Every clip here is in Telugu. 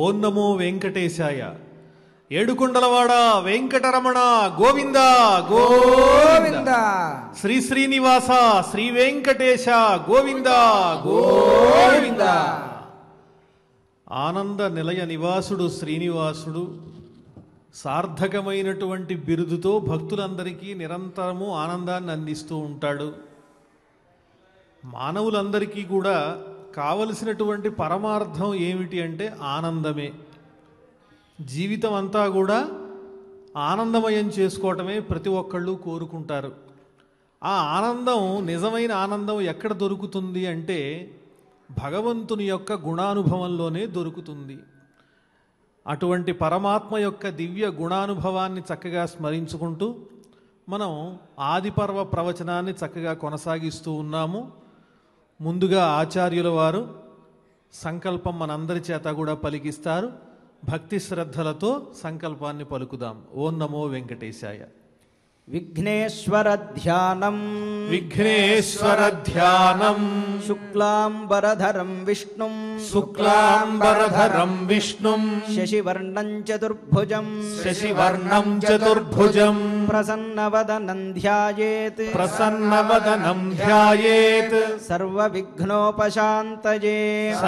ఓం నమో వెంకటేశాయ ఏడుకొండలవాడ వెంకటరమణ గోవింద గోవింద శ్రీ శ్రీనివాస శ్రీ వెంకటేశ గోవింద గోవింద ఆనంద నిలయ నివాసుడు శ్రీనివాసుడు సార్థకమైనటువంటి బిరుదుతో భక్తులందరికీ నిరంతరము ఆనందాన్ని అందిస్తూ ఉంటాడు మానవులందరికీ కూడా కావలసినటువంటి పరమార్థం ఏమిటి అంటే ఆనందమే జీవితం అంతా కూడా ఆనందమయం చేసుకోవటమే ప్రతి ఒక్కళ్ళు కోరుకుంటారు ఆ ఆనందం నిజమైన ఆనందం ఎక్కడ దొరుకుతుంది అంటే భగవంతుని యొక్క గుణానుభవంలోనే దొరుకుతుంది అటువంటి పరమాత్మ యొక్క దివ్య గుణానుభవాన్ని చక్కగా స్మరించుకుంటూ మనం ఆదిపర్వ ప్రవచనాన్ని చక్కగా కొనసాగిస్తూ ఉన్నాము ముందుగా ఆచార్యుల వారు సంకల్పం మనందరి చేత కూడా పలికిస్తారు భక్తి శ్రద్ధలతో సంకల్పాన్ని పలుకుదాం ఓం నమో వెంకటేశాయ విఘ్నేశ్వర ధ్యానం విఘ్నేశ్వర ధ్యానం శుక్లాంబరధరం విష్ణుం శుక్లాంబరధరం విష్ణుం శశివర్ణం చతుర్భుజం శశివర్ణం చతుర్భుజం ప్రసన్నవదనం ధ్యాయేత్ ప్రసన్నవదనం ధ్యాయేత్ సర్వవిఘ్నోపశాంతయే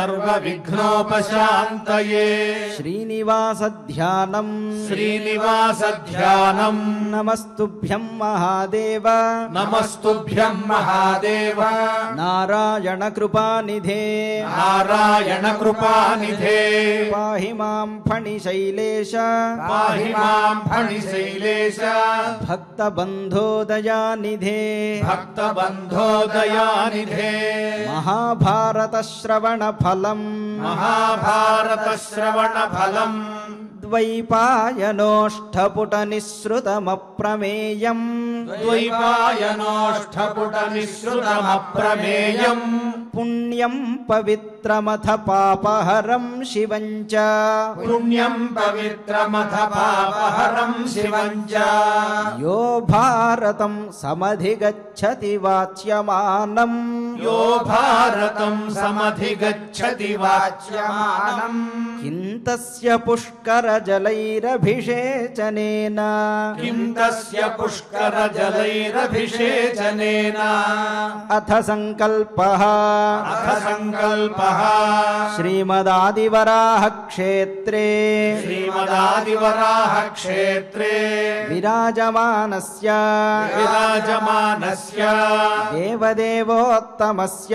సర్వవిఘ్నోపశాంతయే శ్రీనివాస ధ్యానం శ్రీనివాస ధ్యానం నమస్తుభ్యం మహాదేవ నమస్తుభ్యం మహాదేవ నారాయణ కృపానిధే నారాయణ కృపానిధే పాహి మాం ఫణిశైలేశ పాహి మాం ఫణిశైలేశ భక్తబంధోదయానిధే భక్తబంధోదయానిధే మహాభారత శ్రవణ ఫలం మహాభారత శ్రవణ ఫలం ద్వైపాయనోష్ఠపుట నిःసృతమప్రమేయం ద్వైపాయనోష్ఠపుట నిःసృతమప్రమేయం పుణ్యం పవిత్రమథ పాపహరం శివం చ పుణ్యం పవిత్రమథ పాపహరం శివం చ యో భారతం సమధిగచ్చతి వాచ్యమానం యో భారతం సమధిగచ్చతి వాచ్యమానం కిం తస్య పుష్కరజలైరభిషేచనేన కిం తస్య పుష్కర జలైరభిషేచనేన అథ సంకల్పః అథ సంకల్పః శ్రీమదాదివరాహ క్షేత్రే శ్రీమదాదివరాహ క్షేత్రే విరాజమానస్య విరాజమానస్య దేవదేవోత్తమస్య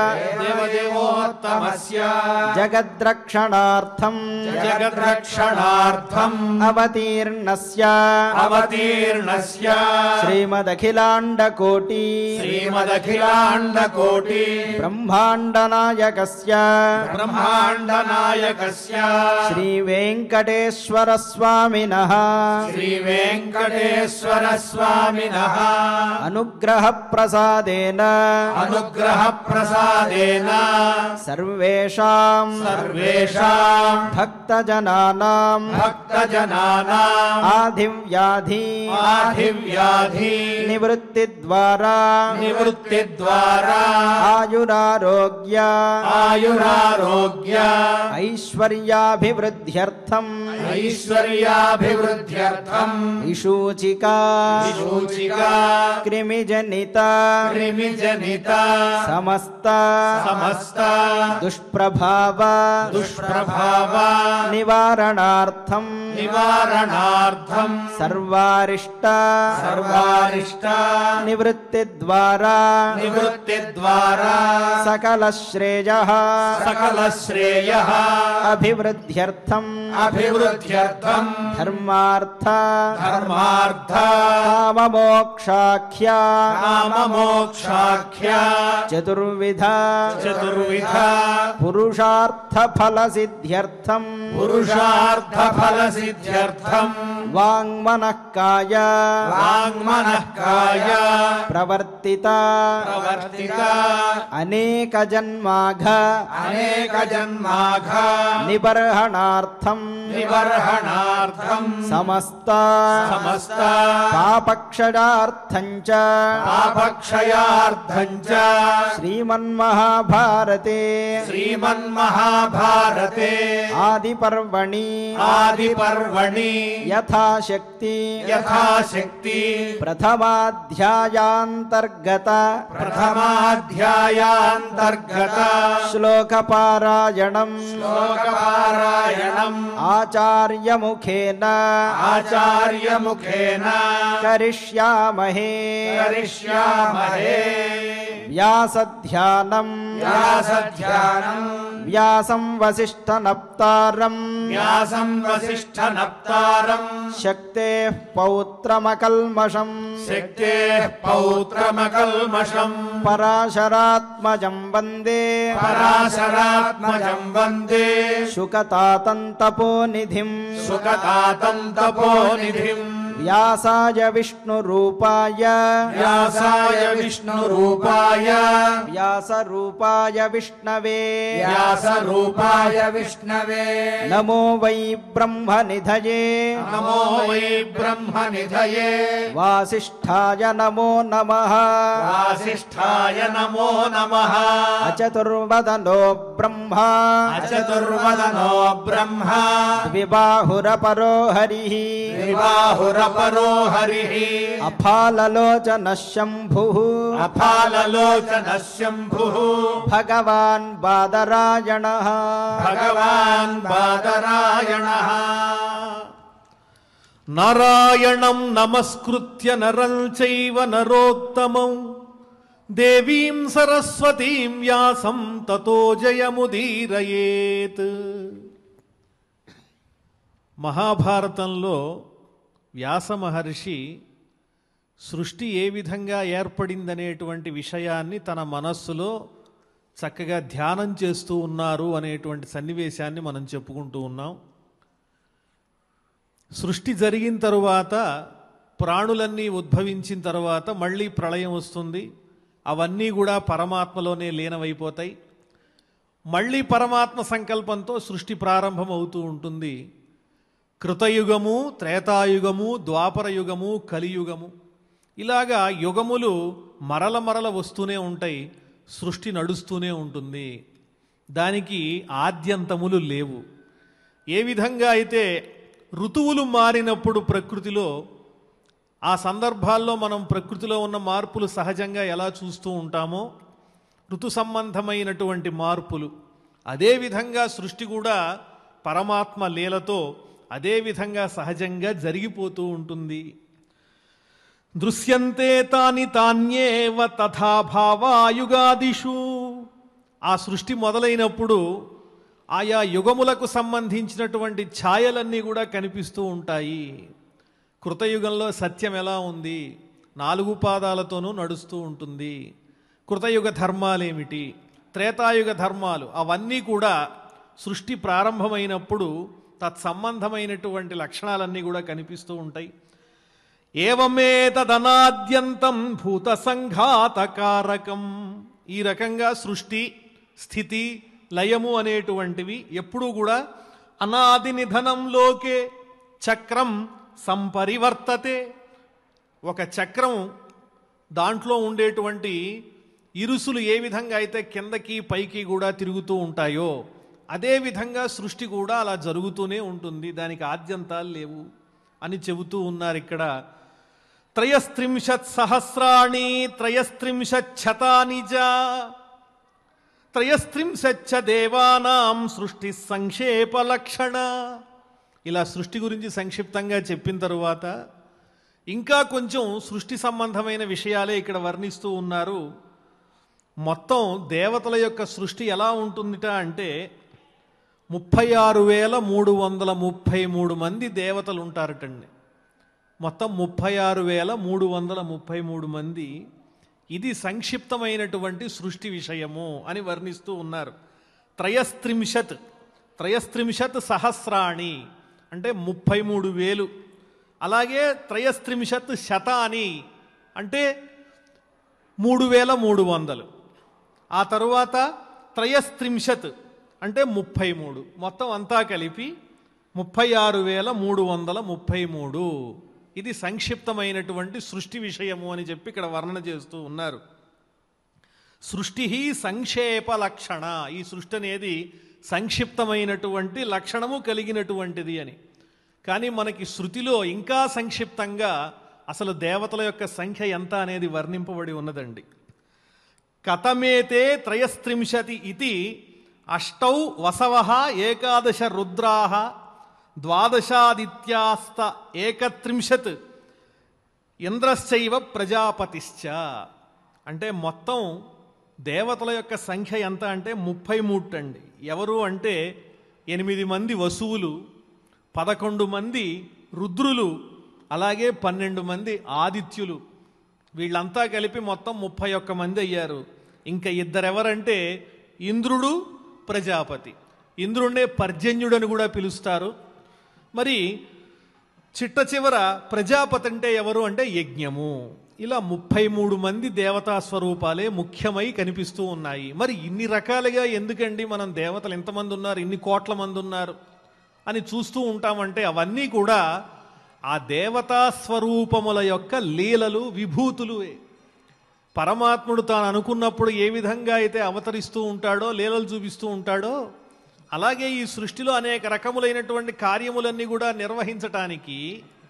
దేవదేవోత్తమస్య జగద్రక్షణార్థం జగద్రక్షణార్థం అవతీర్ణస్య అవతీర్ణస్య శ్రీమదఖిలాండకోటి శ్రీమదఖిలాండకోటి బ్రహ్మాండనాయకస్య బ్రహ్మాండనాయకస్య శ్రీవేంకటేశ్వర స్వామినః శ్రీవేంకటేశ్వర స్వామినః అనుగ్రహ ప్రసాదేన అనుగ్రహ ప్రసాదేన సర్వేషాం సర్వేషాం భక్తజనానాం భక్తజనానాం ఆధివ్యాధి ఆధివ్యాధి నివృత్తి ద్వారా నివృత్తి ద్వారా ఆయురారోగ్య ఆయురారోగ్య ఐశ్వర్యాభివృద్ధ్యర్థం ఐశ్వర్యాభివృద్ధ్యర్థం విశూచికా విశూచిక క్రిమిజనిత క్రిమిజనిత సమస్త సమస్త దుష్ప్రభావ దుష్ప్రభావ నివారణార్థం నివారణార్థం సర్వారిష్ట సర్వారిష్ట నివృత్తి ద్వారా నివృత్తి ద్వారా సకల శ్రేయ సకల శ్రేయ అభివృద్ధ్యర్థం అభివృద్ధ్యర్థం ధర్మార్థ ధర్మార్థ కామమోక్షాఖ్య కామమోక్షాఖ్య చతుర్విధ చతుర్విధ పురుషార్థ ఫల సిద్ధ్యర్థం పురుషార్థ ఫల సిద్ధ్యర్థం వాంగ్మనః కాయ వాంగ్మనః కాయ ప్రవర్తిత ప్రవర్తిత అనే అనేక జన్మాఘ అనేక జన్మాఘ నిబర్హణార్థం నిబర్హణార్థం సమస్త సమస్త పాపక్షయార్థం చ పాపక్షయార్థం చ శ్రీమన్మహాభారతే శ్రీమన్మహాభారతే ఆదిపర్వణి ఆదిపర్వణి యథాశక్తి యథాశక్తి ప్రథమాధ్యాయాంతర్గత ప్రథమాధ్యాయాంతర్గత శ్లోకపారాయణం శ్లోకపారాయణం ఆచార్యముఖేన ఆచార్యముఖేన కరిష్యామహే కరిష్యామహే వ్యాసధ్యానం వ్యాసధ్యానం వ్యాసం వసిష్ఠనప్తారం వ్యాసం వసిష్ఠనప్తారం శక్తే పౌత్రమకల్మషం శక్తే పౌత్రమకల్మషం పరాశరాత్మజం వందే పరాశరాత్మజం వందే శుకతాతంతపోనిధిం సుఖతాతం తపోనిధిం వ్యాసాయ విష్ణురూపాయ వ్యాసాయ విష్ణురూపాయ వ్యాసరూపాయ విష్ణవే వ్యాసరూపాయ విష్ణవే నమో వై బ్రహ్మనిధయే నమో వై బ్రహ్మనిధయే వాసిష్ఠాయ నమో నమః వాసిష్ఠాయ నమో నమః అచతుర్వదనో బ్రహ్మ అచతుర్వదనో బ్రహ్మ ద్విబాహురపరో హరిః వివాహురపరో హరిః అఫాలలోచన శంభుః అఫాలలోచన శంభుః భగవాన్ బాదరాయణః భగవాన్ బాదరాయణః నారాయణం నమస్కృత్య నరం చైవ నరోత్తమం దేవీం సరస్వతీం వ్యాసం తతో జయముదీరయేత్ మహాభారతంలో వ్యాస మహర్షి సృష్టి ఏ విధంగా ఏర్పడిందనేటువంటి విషయాన్ని తన మనస్సులో చక్కగా ధ్యానం చేస్తూ ఉన్నారు అనేటువంటి సన్నివేశాన్ని మనం చెప్పుకుంటూ ఉన్నాం సృష్టి జరిగిన తరువాత ప్రాణులన్నీ ఉద్భవించిన తర్వాత మళ్ళీ ప్రళయం వస్తుంది అవన్నీ కూడా పరమాత్మలోనే లీనమైపోతాయి మళ్ళీ పరమాత్మ సంకల్పంతో సృష్టి ప్రారంభం అవుతూ ఉంటుంది కృతయుగము త్రేతాయుగము ద్వాపర యుగము కలియుగము ఇలాగా యుగములు మరల మరల వస్తూనే ఉంటాయి సృష్టి నడుస్తూనే ఉంటుంది దానికి ఆద్యంతములు లేవు ఏ విధంగా అయితే ఋతువులు మారినప్పుడు ప్రకృతిలో ఆ సందర్భాల్లో మనం ప్రకృతిలో ఉన్న మార్పులు సహజంగా ఎలా చూస్తూ ఉంటామో ఋతు సంబంధమైనటువంటి మార్పులు అదేవిధంగా సృష్టి కూడా పరమాత్మ లీలతో అదేవిధంగా సహజంగా జరిగిపోతూ ఉంటుంది దృశ్యంతే తాని తాన్యేవ తథా భావాయుగాదిషు ఆ సృష్టి మొదలైనప్పుడు ఆయా యుగములకు సంబంధించినటువంటి ఛాయలన్నీ కూడా కనిపిస్తూ ఉంటాయి కృతయుగంలో సత్యం ఎలా ఉంది నాలుగు పాదాలతోనూ నడుస్తూ ఉంటుంది కృతయుగ ధర్మాలేమిటి త్రేతాయుగ ధర్మాలు అవన్నీ కూడా సృష్టి ప్రారంభమైనప్పుడు తత్సంబంధమైనటువంటి లక్షణాలన్నీ కూడా కనిపిస్తూ ఉంటాయి ఏవమేతదనాద్యంతం భూత సంఘాతకారకం ఈ రకంగా సృష్టి స్థితి లయము అనేటువంటివి ఎప్పుడూ కూడా అనాది నిధనంలోకే చక్రం సంపరివర్తతే ఒక చక్రం దాంట్లో ఉండేటువంటి ఇరుసులు ఏ విధంగా అయితే కిందకి పైకి కూడా తిరుగుతూ ఉంటాయో అదే విధంగా సృష్టి కూడా అలా జరుగుతూనే ఉంటుంది దానికి ఆద్యంతాలు లేవు అని చెబుతూ ఉన్నారు ఇక్కడ త్రయస్త్రింశత్ సహస్రాణి త్రయస్త్రింశత్ శతాని చ త్రయస్త్రింశచ్చ దేవానాం సృష్టి సంక్షేప లక్షణ ఇలా సృష్టి గురించి సంక్షిప్తంగా చెప్పిన తరువాత ఇంకా కొంచెం సృష్టి సంబంధమైన విషయాలే ఇక్కడ వర్ణిస్తూ ఉన్నారు మొత్తం దేవతల యొక్క సృష్టి ఎలా ఉంటుందిట అంటే ముప్పై ఆరు వేల మూడు వందల ముప్పై మూడు మంది దేవతలు ఉంటారటండి మొత్తం ముప్పై ఆరు వేల మూడు వందల ముప్పై మూడు మంది ఇది సంక్షిప్తమైనటువంటి సృష్టి విషయము అని వర్ణిస్తూ ఉన్నారు త్రయస్త్రింశత్ త్రయస్త్రింశత్ సహస్రాణి అంటే ముప్పై మూడు వేలు అలాగే త్రయస్త్రింశత్ శతాని అంటే మూడు వేల మూడు వందలు ఆ తరువాత త్రయస్త్రింశత్ అంటే ముప్పై మూడు మొత్తం అంతా కలిపి ముప్పై ఆరు వేల మూడు వందల ముప్పై మూడు ఇది సంక్షిప్తమైనటువంటి సృష్టి విషయము అని చెప్పి ఇక్కడ వర్ణన చేస్తూ ఉన్నారు సృష్టి సంక్షేప లక్షణ ఈ సృష్టి అనేది సంక్షిప్తమైనటువంటి లక్షణము కలిగినటువంటిది అని కానీ మనకి శృతిలో ఇంకా సంక్షిప్తంగా అసలు దేవతల యొక్క సంఖ్య ఎంత అనేది వర్ణింపబడి ఉన్నదండి కథమేతే త్రయస్త్రింశతి ఇది అష్టౌ వసవ ఏకాదశ రుద్రాహ ద్వాదశాదిత్యాస్త ఏకత్రింశత్ ఇంద్రశ్చైవ ప్రజాపతిశ్చ అంటే మొత్తం దేవతల యొక్క సంఖ్య ఎంత అంటే ముప్పై మూడు అండి ఎవరు అంటే ఎనిమిది మంది వసువులు పదకొండు మంది రుద్రులు అలాగే పన్నెండు మంది ఆదిత్యులు వీళ్ళంతా కలిపి మొత్తం ముప్పై ఒక్క మంది అయ్యారు ఇంకా ఇద్దరెవరంటే ఇంద్రుడు ప్రజాపతి ఇంద్రుడినే పర్జన్యుడని కూడా పిలుస్తారు మరి చిట్ట చివర ప్రజాపతి అంటే ఎవరు అంటే యజ్ఞము ఇలా ముప్పై మూడు మంది దేవతా స్వరూపాలే ముఖ్యమై కనిపిస్తూ ఉన్నాయి మరి ఇన్ని రకాలుగా ఎందుకండి మనం దేవతలు ఎంతమంది ఉన్నారు ఇన్ని కోట్ల మంది ఉన్నారు అని చూస్తూ ఉంటామంటే అవన్నీ కూడా ఆ దేవతా స్వరూపముల యొక్క లీలలు విభూతులువే పరమాత్ముడు తాను అనుకున్నప్పుడు ఏ విధంగా అయితే అవతరిస్తూ ఉంటాడో లీలలు చూపిస్తూ ఉంటాడో అలాగే ఈ సృష్టిలో అనేక రకములైనటువంటి కార్యములన్నీ కూడా నిర్వహించటానికి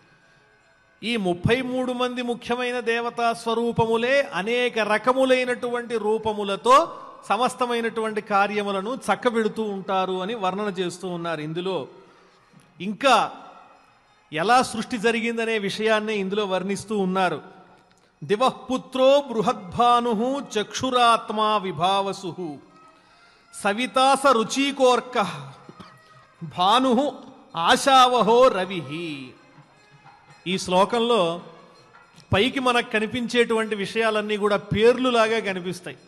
ఈ ముప్పై మూడు మంది ముఖ్యమైన దేవతా స్వరూపములే అనేక రకములైనటువంటి రూపములతో సమస్తమైనటువంటి కార్యములను చక్కబెడుతూ ఉంటారు అని వర్ణన చేస్తూ ఉన్నారు ఇందులో ఇంకా ఎలా సృష్టి జరిగిందనే విషయాన్ని ఇందులో వర్ణిస్తూ ఉన్నారు దివఃపుత్రో బృహద్భాను చక్షురాత్మా విభావసు సవితాస రుచీకోర్క భాను ఆశావహో రవి ఈ శ్లోకంలో పైకి మనకు కనిపించేటువంటి విషయాలన్నీ కూడా పేర్లులాగా కనిపిస్తాయి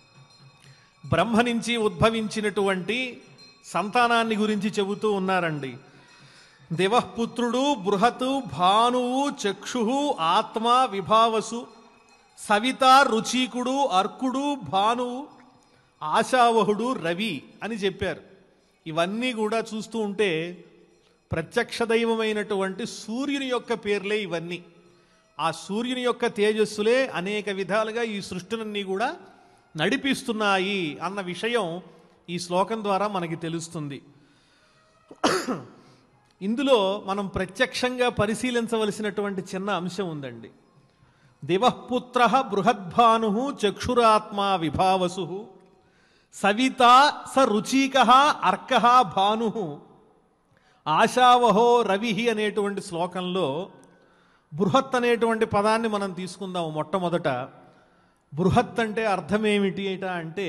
బ్రహ్మ నుంచి ఉద్భవించినటువంటి సంతానాన్ని గురించి చెబుతూ ఉన్నారండి దివఃపుత్రుడు బృహతు భానువు చక్షు ఆత్మ విభావసు సవిత రుచీకుడు అర్కుడు భానువు ఆశావహుడు రవి అని చెప్పారు ఇవన్నీ కూడా చూస్తూ ఉంటే ప్రత్యక్ష దైవమైనటువంటి సూర్యుని యొక్క పేర్లే ఇవన్నీ ఆ సూర్యుని యొక్క తేజస్సులే అనేక విధాలుగా ఈ సృష్టినన్నీ కూడా నడిపిస్తున్నాయి అన్న విషయం ఈ శ్లోకం ద్వారా మనకి తెలుస్తుంది ఇందులో మనం ప్రత్యక్షంగా పరిశీలించవలసినటువంటి చిన్న అంశం ఉందండి దివఃపుత్ర బృహద్భాను చక్షురాత్మా విభావసు సవిత స రుచీక అర్క భాను ఆశావహో రవి అనేటువంటి శ్లోకంలో బృహత్ అనేటువంటి పదాన్ని మనం తీసుకుందాం మొట్టమొదట బృహత్ అంటే అర్థమేమిటి ఏట అంటే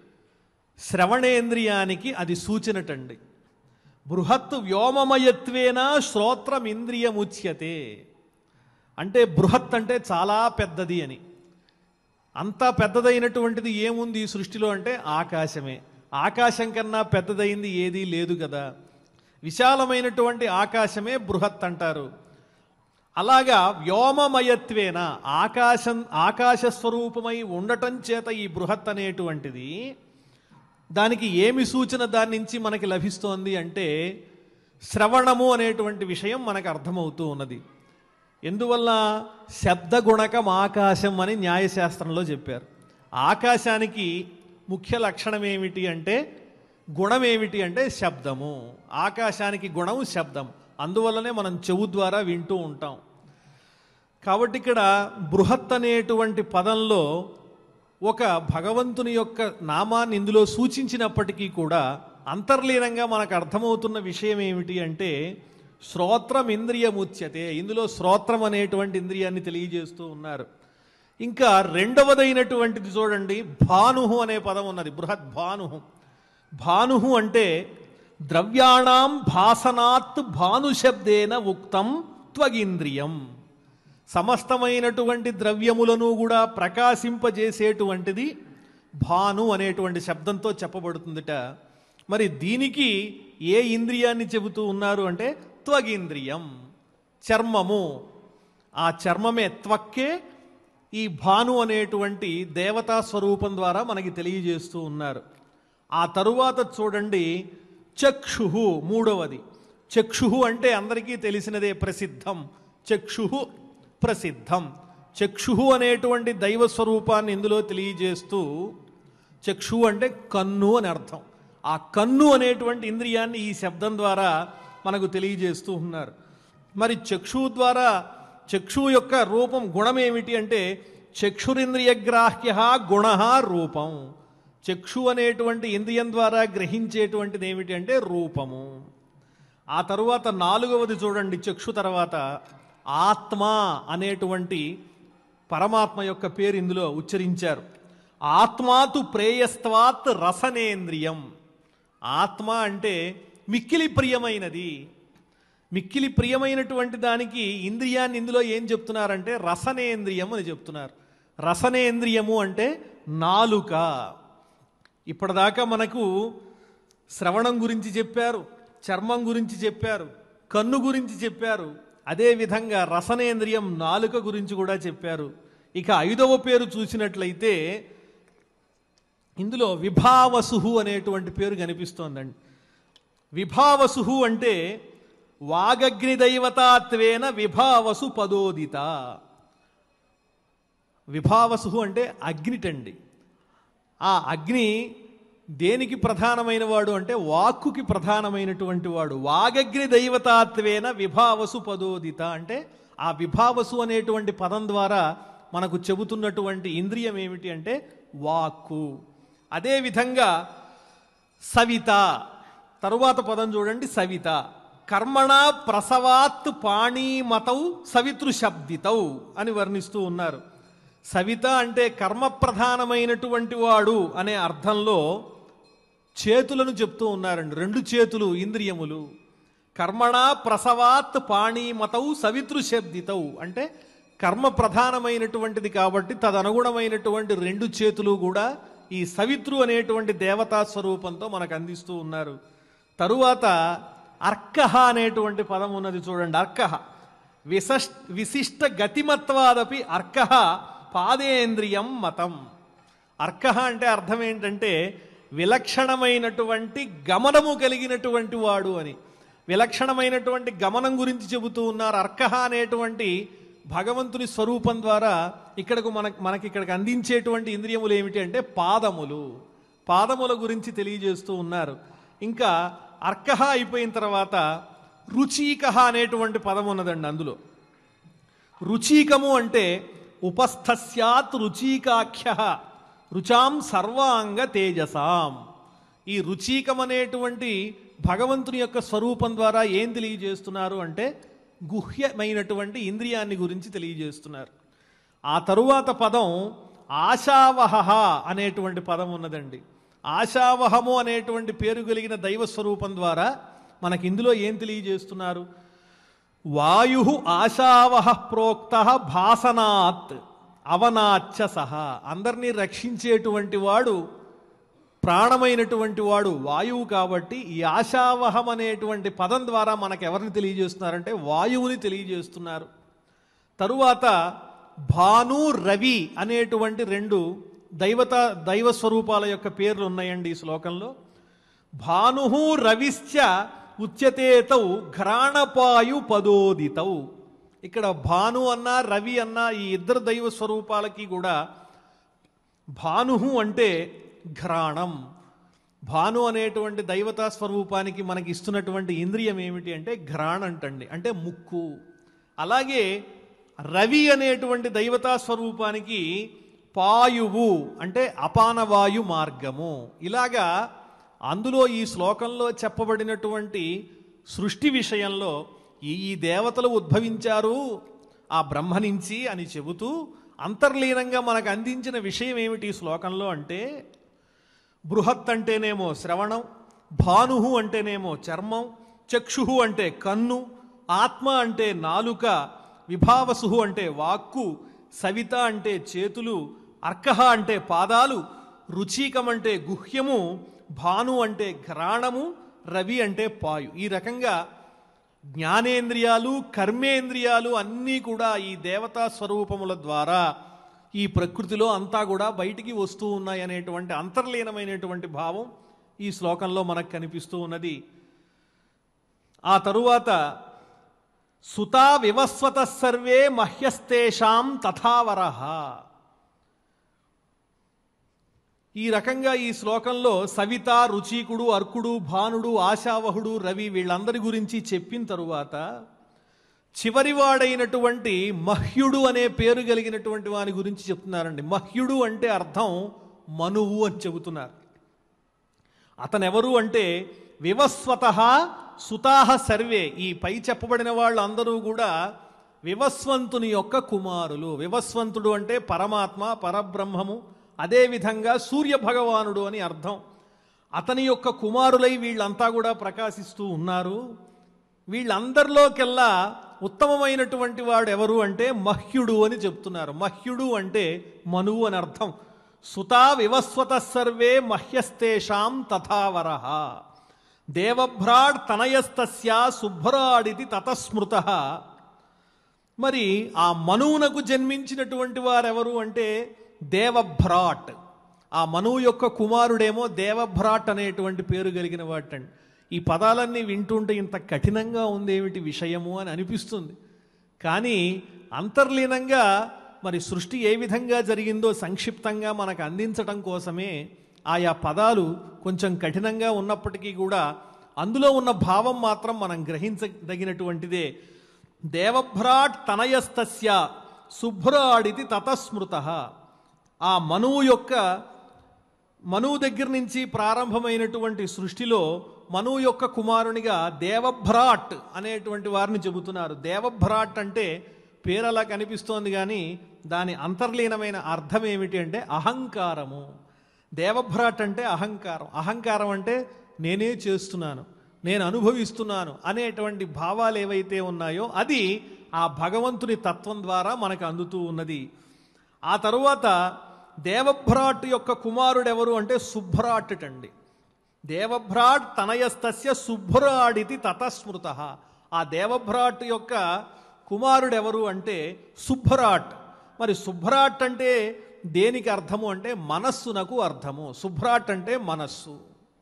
శ్రవణేంద్రియానికి అది సూచనటండి బృహత్ వ్యోమమయత్వేన శ్రోత్రమింద్రియముచ్యతే అంటే బృహత్ అంటే చాలా పెద్దది అని అంత పెద్దదైనటువంటిది ఏముంది ఈ సృష్టిలో అంటే ఆకాశమే ఆకాశం కన్నా పెద్దదైంది ఏదీ లేదు కదా విశాలమైనటువంటి ఆకాశమే బృహత్ అంటారు అలాగా వ్యోమమయత్వేన ఆకాశం ఆకాశ స్వరూపమై ఉండటం చేత ఈ బృహత్ అనేటువంటిది దానికి ఏమి సూచన దాని నుంచి మనకి లభిస్తోంది అంటే శ్రవణము అనేటువంటి విషయం మనకు అర్థమవుతూ ఉన్నది ఎందువల్ల శబ్దగుణకం ఆకాశం అని న్యాయశాస్త్రంలో చెప్పారు ఆకాశానికి ముఖ్య లక్షణం ఏమిటి అంటే గుణం ఏమిటి అంటే శబ్దము ఆకాశానికి గుణం శబ్దం అందువల్లనే మనం చెవు ద్వారా వింటూ ఉంటాం కాబట్టి ఇక్కడ బృహత్ అనేటువంటి పదంలో ఒక భగవంతుని యొక్క నామాన్ని ఇందులో సూచించినప్పటికీ కూడా అంతర్లీనంగా మనకు అర్థమవుతున్న విషయం ఏమిటి అంటే శ్రోత్రం ఇంద్రియముచ్యతే ఇందులో శ్రోత్రం అనేటువంటి ఇంద్రియాన్ని తెలియజేస్తూ ఉన్నారు ఇంకా రెండవదైనటువంటిది చూడండి భానుహు అనే పదం ఉన్నది బృహత్ భానుహు భానుహు అంటే ద్రవ్యాణం భాసనాత్ భానుశబ్దేన ఉక్తం త్వగింద్రియం సమస్తమైనటువంటి ద్రవ్యములను కూడా ప్రకాశింపజేసేటువంటిది భాను అనేటువంటి శబ్దంతో చెప్పబడుతుందిట మరి దీనికి ఏ ఇంద్రియాన్ని చెబుతూ ఉన్నారు అంటే త్వగింద్రియం చర్మము ఆ చర్మమే త్వక్కే ఈ భాను అనేటువంటి దేవతా స్వరూపం ద్వారా మనకి తెలియజేస్తూ ఉన్నారు ఆ తరువాత చూడండి చక్షు మూడవది చక్షు అంటే అందరికీ తెలిసినదే ప్రసిద్ధం చక్షు ప్రసిద్ధం చక్షు అనేటువంటి దైవ స్వరూపాన్ని ఇందులో తెలియజేస్తూ చక్షు అంటే కన్ను అని అర్థం ఆ కన్ను అనేటువంటి ఇంద్రియాన్ని ఈ శబ్దం ద్వారా మనకు తెలియజేస్తూ ఉన్నారు మరి చక్షు ద్వారా చక్షు యొక్క రూపం గుణం ఏమిటి అంటే చక్షురింద్రియగ్రాహ్య గుణ రూపం చక్షు అనేటువంటి ఇంద్రియం ద్వారా గ్రహించేటువంటిది ఏమిటి అంటే రూపము ఆ తరువాత నాలుగవది చూడండి చక్షు తర్వాత ఆత్మ అనేటువంటి పరమాత్మ యొక్క పేరు ఇందులో ఉచ్చరించారు ఆత్మాతు ప్రేయస్త్వాత్ రసనేంద్రియం ఆత్మ అంటే మిక్కిలి ప్రియమైనది మిక్కిలి ప్రియమైనటువంటి దానికి ఇంద్రియాన్ని ఇందులో ఏం చెప్తున్నారంటే రసనేంద్రియం అని చెప్తున్నారు రసనేంద్రియము అంటే నాలుక ఇప్పటిదాకా మనకు శ్రవణం గురించి చెప్పారు చర్మం గురించి చెప్పారు కన్ను గురించి చెప్పారు అదేవిధంగా రసనేంద్రియం నాలుక గురించి కూడా చెప్పారు ఇక ఐదవ పేరు చూసినట్లయితే ఇందులో విభావసు అనేటువంటి పేరు కనిపిస్తోందండి విభావసు అంటే వాగగ్నిదైవతాత్వేన విభావసు పదోదిత విభావసు అంటే అగ్నిటండి ఆ అగ్ని దేనికి ప్రధానమైన వాడు అంటే వాక్కుకి ప్రధానమైనటువంటి వాడు వాగగ్ని దైవతాత్వేన విభావసు పదోదిత అంటే ఆ విభావసు అనేటువంటి పదం ద్వారా మనకు చెబుతున్నటువంటి ఇంద్రియం ఏమిటి అంటే వాక్కు అదేవిధంగా సవిత తరువాత పదం చూడండి సవిత కర్మణ ప్రసవాత్ పాణీమతౌ సవితృ శబ్దితౌ అని వర్ణిస్తూ ఉన్నారు సవిత అంటే కర్మప్రధానమైనటువంటి వాడు అనే అర్థంలో చేతులను చెప్తూ ఉన్నారండి రెండు చేతులు ఇంద్రియములు కర్మణ ప్రసవాత్ పాణీమతౌ సవితృ శబ్దితౌ అంటే కర్మ ప్రధానమైనటువంటిది కాబట్టి తదనుగుణమైనటువంటి రెండు చేతులు కూడా ఈ సవితృ అనేటువంటి దేవతా స్వరూపంతో మనకు అందిస్తూ ఉన్నారు తరువాత అర్కహ అనేటువంటి పదం ఉన్నది చూడండి అర్కహ విశిష్ విశిష్ట గతిమత్వాదపి అర్కహ పాదేంద్రియం మతం అర్కహ అంటే అర్థం ఏంటంటే విలక్షణమైనటువంటి గమనము కలిగినటువంటి వాడు అని విలక్షణమైనటువంటి గమనం గురించి చెబుతూ ఉన్నారు అర్కహ అనేటువంటి భగవంతుని స్వరూపం ద్వారా ఇక్కడకు మనకు మనకి ఇక్కడికి అందించేటువంటి ఇంద్రియములు ఏమిటి అంటే పాదములు పాదముల గురించి తెలియజేస్తూ ఉన్నారు ఇంకా అర్కహ అయిపోయిన తర్వాత రుచీకహ అనేటువంటి పదం ఉన్నదండి అందులో రుచీకము అంటే ఉపస్థస్యాత్ రుచీకాఖ్య రుచాం సర్వాంగ తేజసాం ఈ రుచీకం అనేటువంటి భగవంతుని యొక్క స్వరూపం ద్వారా ఏం తెలియజేస్తున్నారు అంటే గుహ్యమైనటువంటి ఇంద్రియాన్ని గురించి తెలియజేస్తున్నారు ఆ తరువాత పదం ఆశావహ అనేటువంటి పదం ఉన్నదండి ఆశావహము అనేటువంటి పేరు కలిగిన దైవ స్వరూపం ద్వారా మనకి ఇందులో ఏం తెలియజేస్తున్నారు వాయు ఆశావహ ప్రోక్త భాసనాత్ అవనాచ్చ సహా అందరినీ రక్షించేటువంటి వాడు ప్రాణమైనటువంటి వాడు వాయువు కాబట్టి ఈ ఆశావహం అనేటువంటి పదం ద్వారా మనకు ఎవరిని తెలియజేస్తున్నారంటే వాయువుని తెలియజేస్తున్నారు తరువాత భాను రవి అనేటువంటి రెండు దైవత దైవ స్వరూపాల యొక్క పేర్లు ఉన్నాయండి ఈ శ్లోకంలో భాను రవిశ్చ ఉచ్యతేతౌ ఘ్రాణపాయు పదోదితౌ ఇక్కడ భాను అన్న రవి అన్న ఈ ఇద్దరు దైవ స్వరూపాలకి కూడా భాను అంటే ఘ్రాణం భాను అనేటువంటి దైవతా స్వరూపానికి మనకి ఇస్తున్నటువంటి ఇంద్రియం ఏమిటి అంటే ఘ్రాణ అంటండి అంటే ముక్కు అలాగే రవి అనేటువంటి దైవతా స్వరూపానికి పాయువు అంటే అపానవాయు మార్గము ఇలాగా అందులో ఈ శ్లోకంలో చెప్పబడినటువంటి సృష్టి విషయంలో ఈ ఈ దేవతలు ఉద్భవించారు ఆ బ్రహ్మ నుంచి అని చెబుతూ అంతర్లీనంగా మనకు అందించిన విషయం ఏమిటి ఈ శ్లోకంలో అంటే బృహత్ అంటేనేమో శ్రవణం భాను అంటేనేమో చర్మం చక్షు అంటే కన్ను ఆత్మ అంటే నాలుక విభావసు అంటే వాక్కు సవిత అంటే చేతులు అర్కహ అంటే పాదాలు రుచీకం అంటే గుహ్యము భాను అంటే ఘ్రాణము రవి అంటే పాయు ఈ రకంగా జ్ఞానేంద్రియాలు కర్మేంద్రియాలు అన్నీ కూడా ఈ దేవతా స్వరూపముల ద్వారా ఈ ప్రకృతిలో అంతా కూడా బయటికి వస్తూ ఉన్నాయి అనేటువంటి అంతర్లీనమైనటువంటి భావం ఈ శ్లోకంలో మనకు కనిపిస్తూ ఉన్నది ఆ తరువాత సుతా వివస్వత సర్వే మహ్యస్తేషాం తథావరహ ఈ రకంగా ఈ శ్లోకంలో సవిత రుచీకుడు అర్కుడు భానుడు ఆశావహుడు రవి వీళ్ళందరి గురించి చెప్పిన తరువాత చివరివాడైనటువంటి మహ్యుడు అనే పేరు కలిగినటువంటి వాని గురించి చెప్తున్నారండి మహ్యుడు అంటే అర్థం మనువు అని చెబుతున్నారు అతనెవరు అంటే వివస్వత సుతాహ సర్వే ఈ పై చెప్పబడిన వాళ్ళందరూ కూడా వివస్వంతుని యొక్క కుమారులు వివస్వంతుడు అంటే పరమాత్మ పరబ్రహ్మము అదేవిధంగా సూర్య భగవానుడు అని అర్థం అతని యొక్క కుమారులై వీళ్ళంతా కూడా ప్రకాశిస్తూ ఉన్నారు వీళ్ళందరిలోకెల్లా ఉత్తమమైనటువంటి వాడు ఎవరు అంటే మహ్యుడు అని చెప్తున్నారు మహ్యుడు అంటే మనువు అని అర్థం సుతా వివస్వత సర్వే మహ్యస్తేషాం తథావరః దేవభ్రాడ్ తనయస్తస్య శుభ్రాడితి తతస్మృత మరి ఆ మనువునకు జన్మించినటువంటి వారెవరు అంటే దేవభ్రాట్ ఆ మనువు యొక్క కుమారుడేమో దేవభ్రాట్ అనేటువంటి పేరు కలిగిన వాటండి ఈ పదాలన్నీ వింటుంటే ఇంత కఠినంగా ఉందేమిటి విషయము అని అనిపిస్తుంది కానీ అంతర్లీనంగా మరి సృష్టి ఏ విధంగా జరిగిందో సంక్షిప్తంగా మనకు అందించటం కోసమే ఆయా పదాలు కొంచెం కఠినంగా ఉన్నప్పటికీ కూడా అందులో ఉన్న భావం మాత్రం మనం గ్రహించదగినటువంటిదే దేవభ్రాట్ తనయస్తస్య శుభ్రాడితి తతస్మృత ఆ మనువు యొక్క మనువు దగ్గర నుంచి ప్రారంభమైనటువంటి సృష్టిలో మనువు యొక్క కుమారునిగా దేవభ్రాట్ అనేటువంటి వారిని చెబుతున్నారు దేవభ్రాట్ అంటే పేరు అలా కనిపిస్తోంది కానీ దాని అంతర్లీనమైన అర్థం ఏమిటి అంటే అహంకారము దేవభ్రాట్ అంటే అహంకారం అహంకారం అంటే నేనే చేస్తున్నాను నేను అనుభవిస్తున్నాను అనేటువంటి భావాలు ఏవైతే ఉన్నాయో అది ఆ భగవంతుని తత్వం ద్వారా మనకు అందుతూ ఉన్నది ఆ తరువాత దేవభ్రాట్ యొక్క కుమారుడు ఎవరు అంటే సుభ్రాట్ అండి దేవభ్రాట్ తనయస్తస్య శుభ్రాడితి తతస్మృత ఆ దేవభ్రాట్ యొక్క కుమారుడు ఎవరు అంటే శుభ్రాట్ మరి శుభ్రాట్ అంటే దేనికి అర్థము అంటే మనస్సునకు అర్థము శుభ్రాట్ అంటే మనస్సు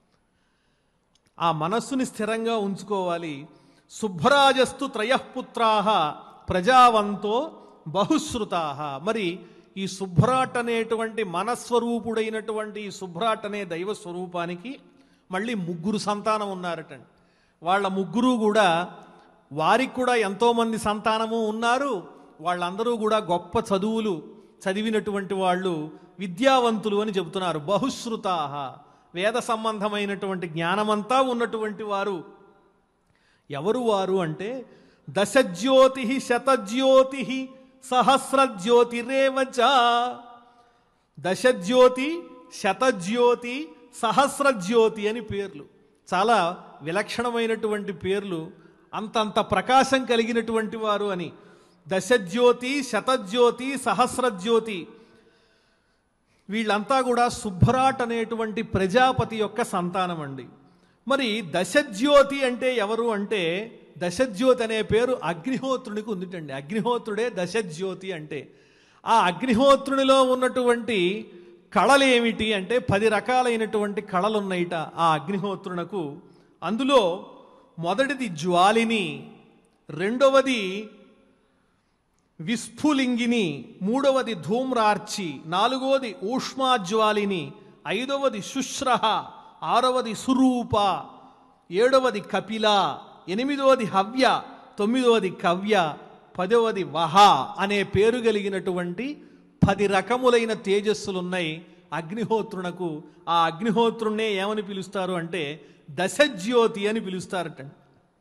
ఆ మనస్సుని స్థిరంగా ఉంచుకోవాలి శుభ్రాజస్తు త్రయఃపుత్రాహ ప్రజావంతో బహుశ్రుతాహ మరి ఈ శుభ్రాట్ అనేటువంటి మనస్వరూపుడైనటువంటి ఈ శుభ్రాట్ అనే దైవ స్వరూపానికి మళ్ళీ ముగ్గురు సంతానం ఉన్నారటండి వాళ్ళ ముగ్గురు కూడా వారికి కూడా ఎంతోమంది సంతానము ఉన్నారు వాళ్ళందరూ కూడా గొప్ప చదువులు చదివినటువంటి వాళ్ళు విద్యావంతులు అని చెబుతున్నారు బహుశ్రుతాహ వేద సంబంధమైనటువంటి జ్ఞానమంతా ఉన్నటువంటి వారు ఎవరు వారు అంటే దశజ్యోతి శతజ్యోతి సహస్రజ్యోతిరేవచ దశజ్యోతి శతజ్యోతి సహస్రజ్యోతి అని పేర్లు చాలా విలక్షణమైనటువంటి పేర్లు అంతంత ప్రకాశం కలిగినటువంటి వారు అని దశజ్యోతి శతజ్యోతి సహస్రజ్యోతి వీళ్ళంతా కూడా శుభ్రాట్ అనేటువంటి ప్రజాపతి యొక్క సంతానం అండి మరి దశజ్యోతి అంటే ఎవరు అంటే దశజ్యోతి అనే పేరు అగ్నిహోత్రునికి ఉందిటండి అగ్నిహోత్రుడే దశజ్యోతి అంటే ఆ అగ్నిహోత్రునిలో ఉన్నటువంటి కళలు ఏమిటి అంటే పది రకాలైనటువంటి కళలు ఉన్నాయిట ఆ అగ్నిహోత్రునకు అందులో మొదటిది జ్వాలిని రెండవది విస్ఫులింగిని మూడవది ధూమ్రార్చి నాలుగవది ఊష్మాజ్వాలిని ఐదవది శుశ్రహ ఆరవది సురూప ఏడవది కపిల ఎనిమిదవది హవ్య తొమ్మిదవది కవ్య పదవది వహ అనే పేరు కలిగినటువంటి పది రకములైన తేజస్సులున్నాయి అగ్నిహోత్రునకు ఆ అగ్నిహోత్రుణ్ణే ఏమని పిలుస్తారు అంటే దశజ్యోతి అని పిలుస్తారటండి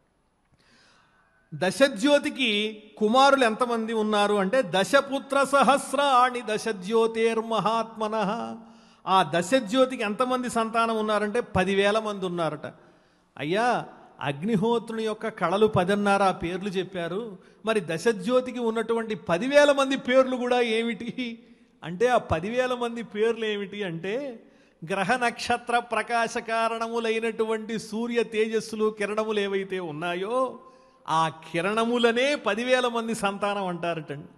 దశజ్యోతికి కుమారులు ఎంతమంది ఉన్నారు అంటే దశపుత్ర సహస్రాణి దశజ్యోతిర్మహాత్మన ఆ దశజ్యోతికి ఎంతమంది సంతానం ఉన్నారంటే పదివేల మంది ఉన్నారట అయ్యా అగ్నిహోత్రుని యొక్క కళలు పదన్నారు ఆ పేర్లు చెప్పారు మరి దశజ్యోతికి ఉన్నటువంటి పదివేల మంది పేర్లు కూడా ఏమిటి అంటే ఆ పదివేల మంది పేర్లు ఏమిటి అంటే గ్రహ నక్షత్ర ప్రకాశ కారణములైనటువంటి సూర్య తేజస్సులు కిరణములు ఏవైతే ఉన్నాయో ఆ కిరణములనే పదివేల మంది సంతానం అంటారటండి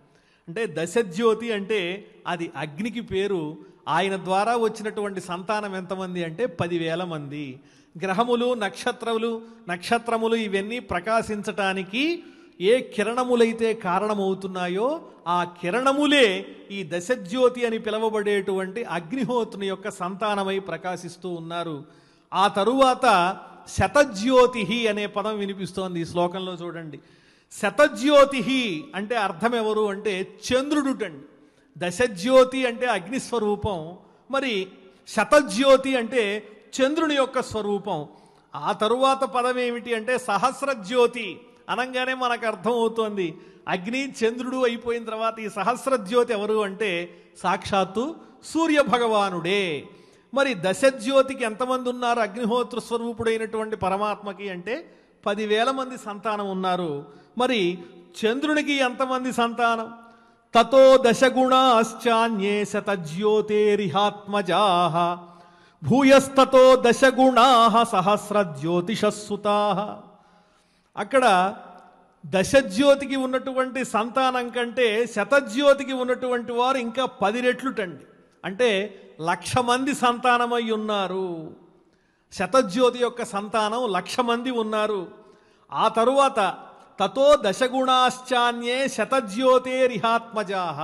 అంటే దశజ్యోతి అంటే అది అగ్నికి పేరు ఆయన ద్వారా వచ్చినటువంటి సంతానం ఎంతమంది అంటే పదివేల మంది గ్రహములు నక్షత్రములు నక్షత్రములు ఇవన్నీ ప్రకాశించటానికి ఏ కిరణములైతే కారణమవుతున్నాయో ఆ కిరణములే ఈ దశజ్యోతి అని పిలువబడేటువంటి అగ్నిహోత్రుని యొక్క సంతానమై ప్రకాశిస్తూ ఉన్నారు ఆ తరువాత శతజ్యోతి అనే పదం వినిపిస్తోంది ఈ శ్లోకంలో చూడండి శతజ్యోతి అంటే అర్థం ఎవరు అంటే చంద్రుడుటండి దశజ్యోతి అంటే అగ్నిస్వరూపం మరి శతజ్యోతి అంటే చంద్రుని యొక్క స్వరూపం ఆ తరువాత పదం ఏమిటి అంటే సహస్రజ్యోతి అనగానే మనకు అర్థం అవుతోంది అగ్ని చంద్రుడు అయిపోయిన తర్వాత ఈ సహస్రజ్యోతి ఎవరు అంటే సాక్షాత్తు సూర్య భగవానుడే మరి దశజ్యోతికి ఎంతమంది ఉన్నారు అగ్నిహోత్ర స్వరూపుడైనటువంటి పరమాత్మకి అంటే పదివేల మంది సంతానం ఉన్నారు మరి చంద్రునికి ఎంతమంది సంతానం తతో దశగుణాశ్చాన్యే శతజ్యోతిరిహాత్మజా భూయస్తతో దశగుణా సహస్రజ్యోతిషస్సుతా అక్కడ దశజ్యోతికి ఉన్నటువంటి సంతానం కంటే శతజ్యోతికి ఉన్నటువంటి వారు ఇంకా పది రెట్లుటండి అంటే లక్ష మంది సంతానమై ఉన్నారు శతజ్యోతి యొక్క సంతానం లక్ష మంది ఉన్నారు ఆ తరువాత తతో దశగుణాశ్చాన్యే శతజ్యోతేరిహాత్మజాహ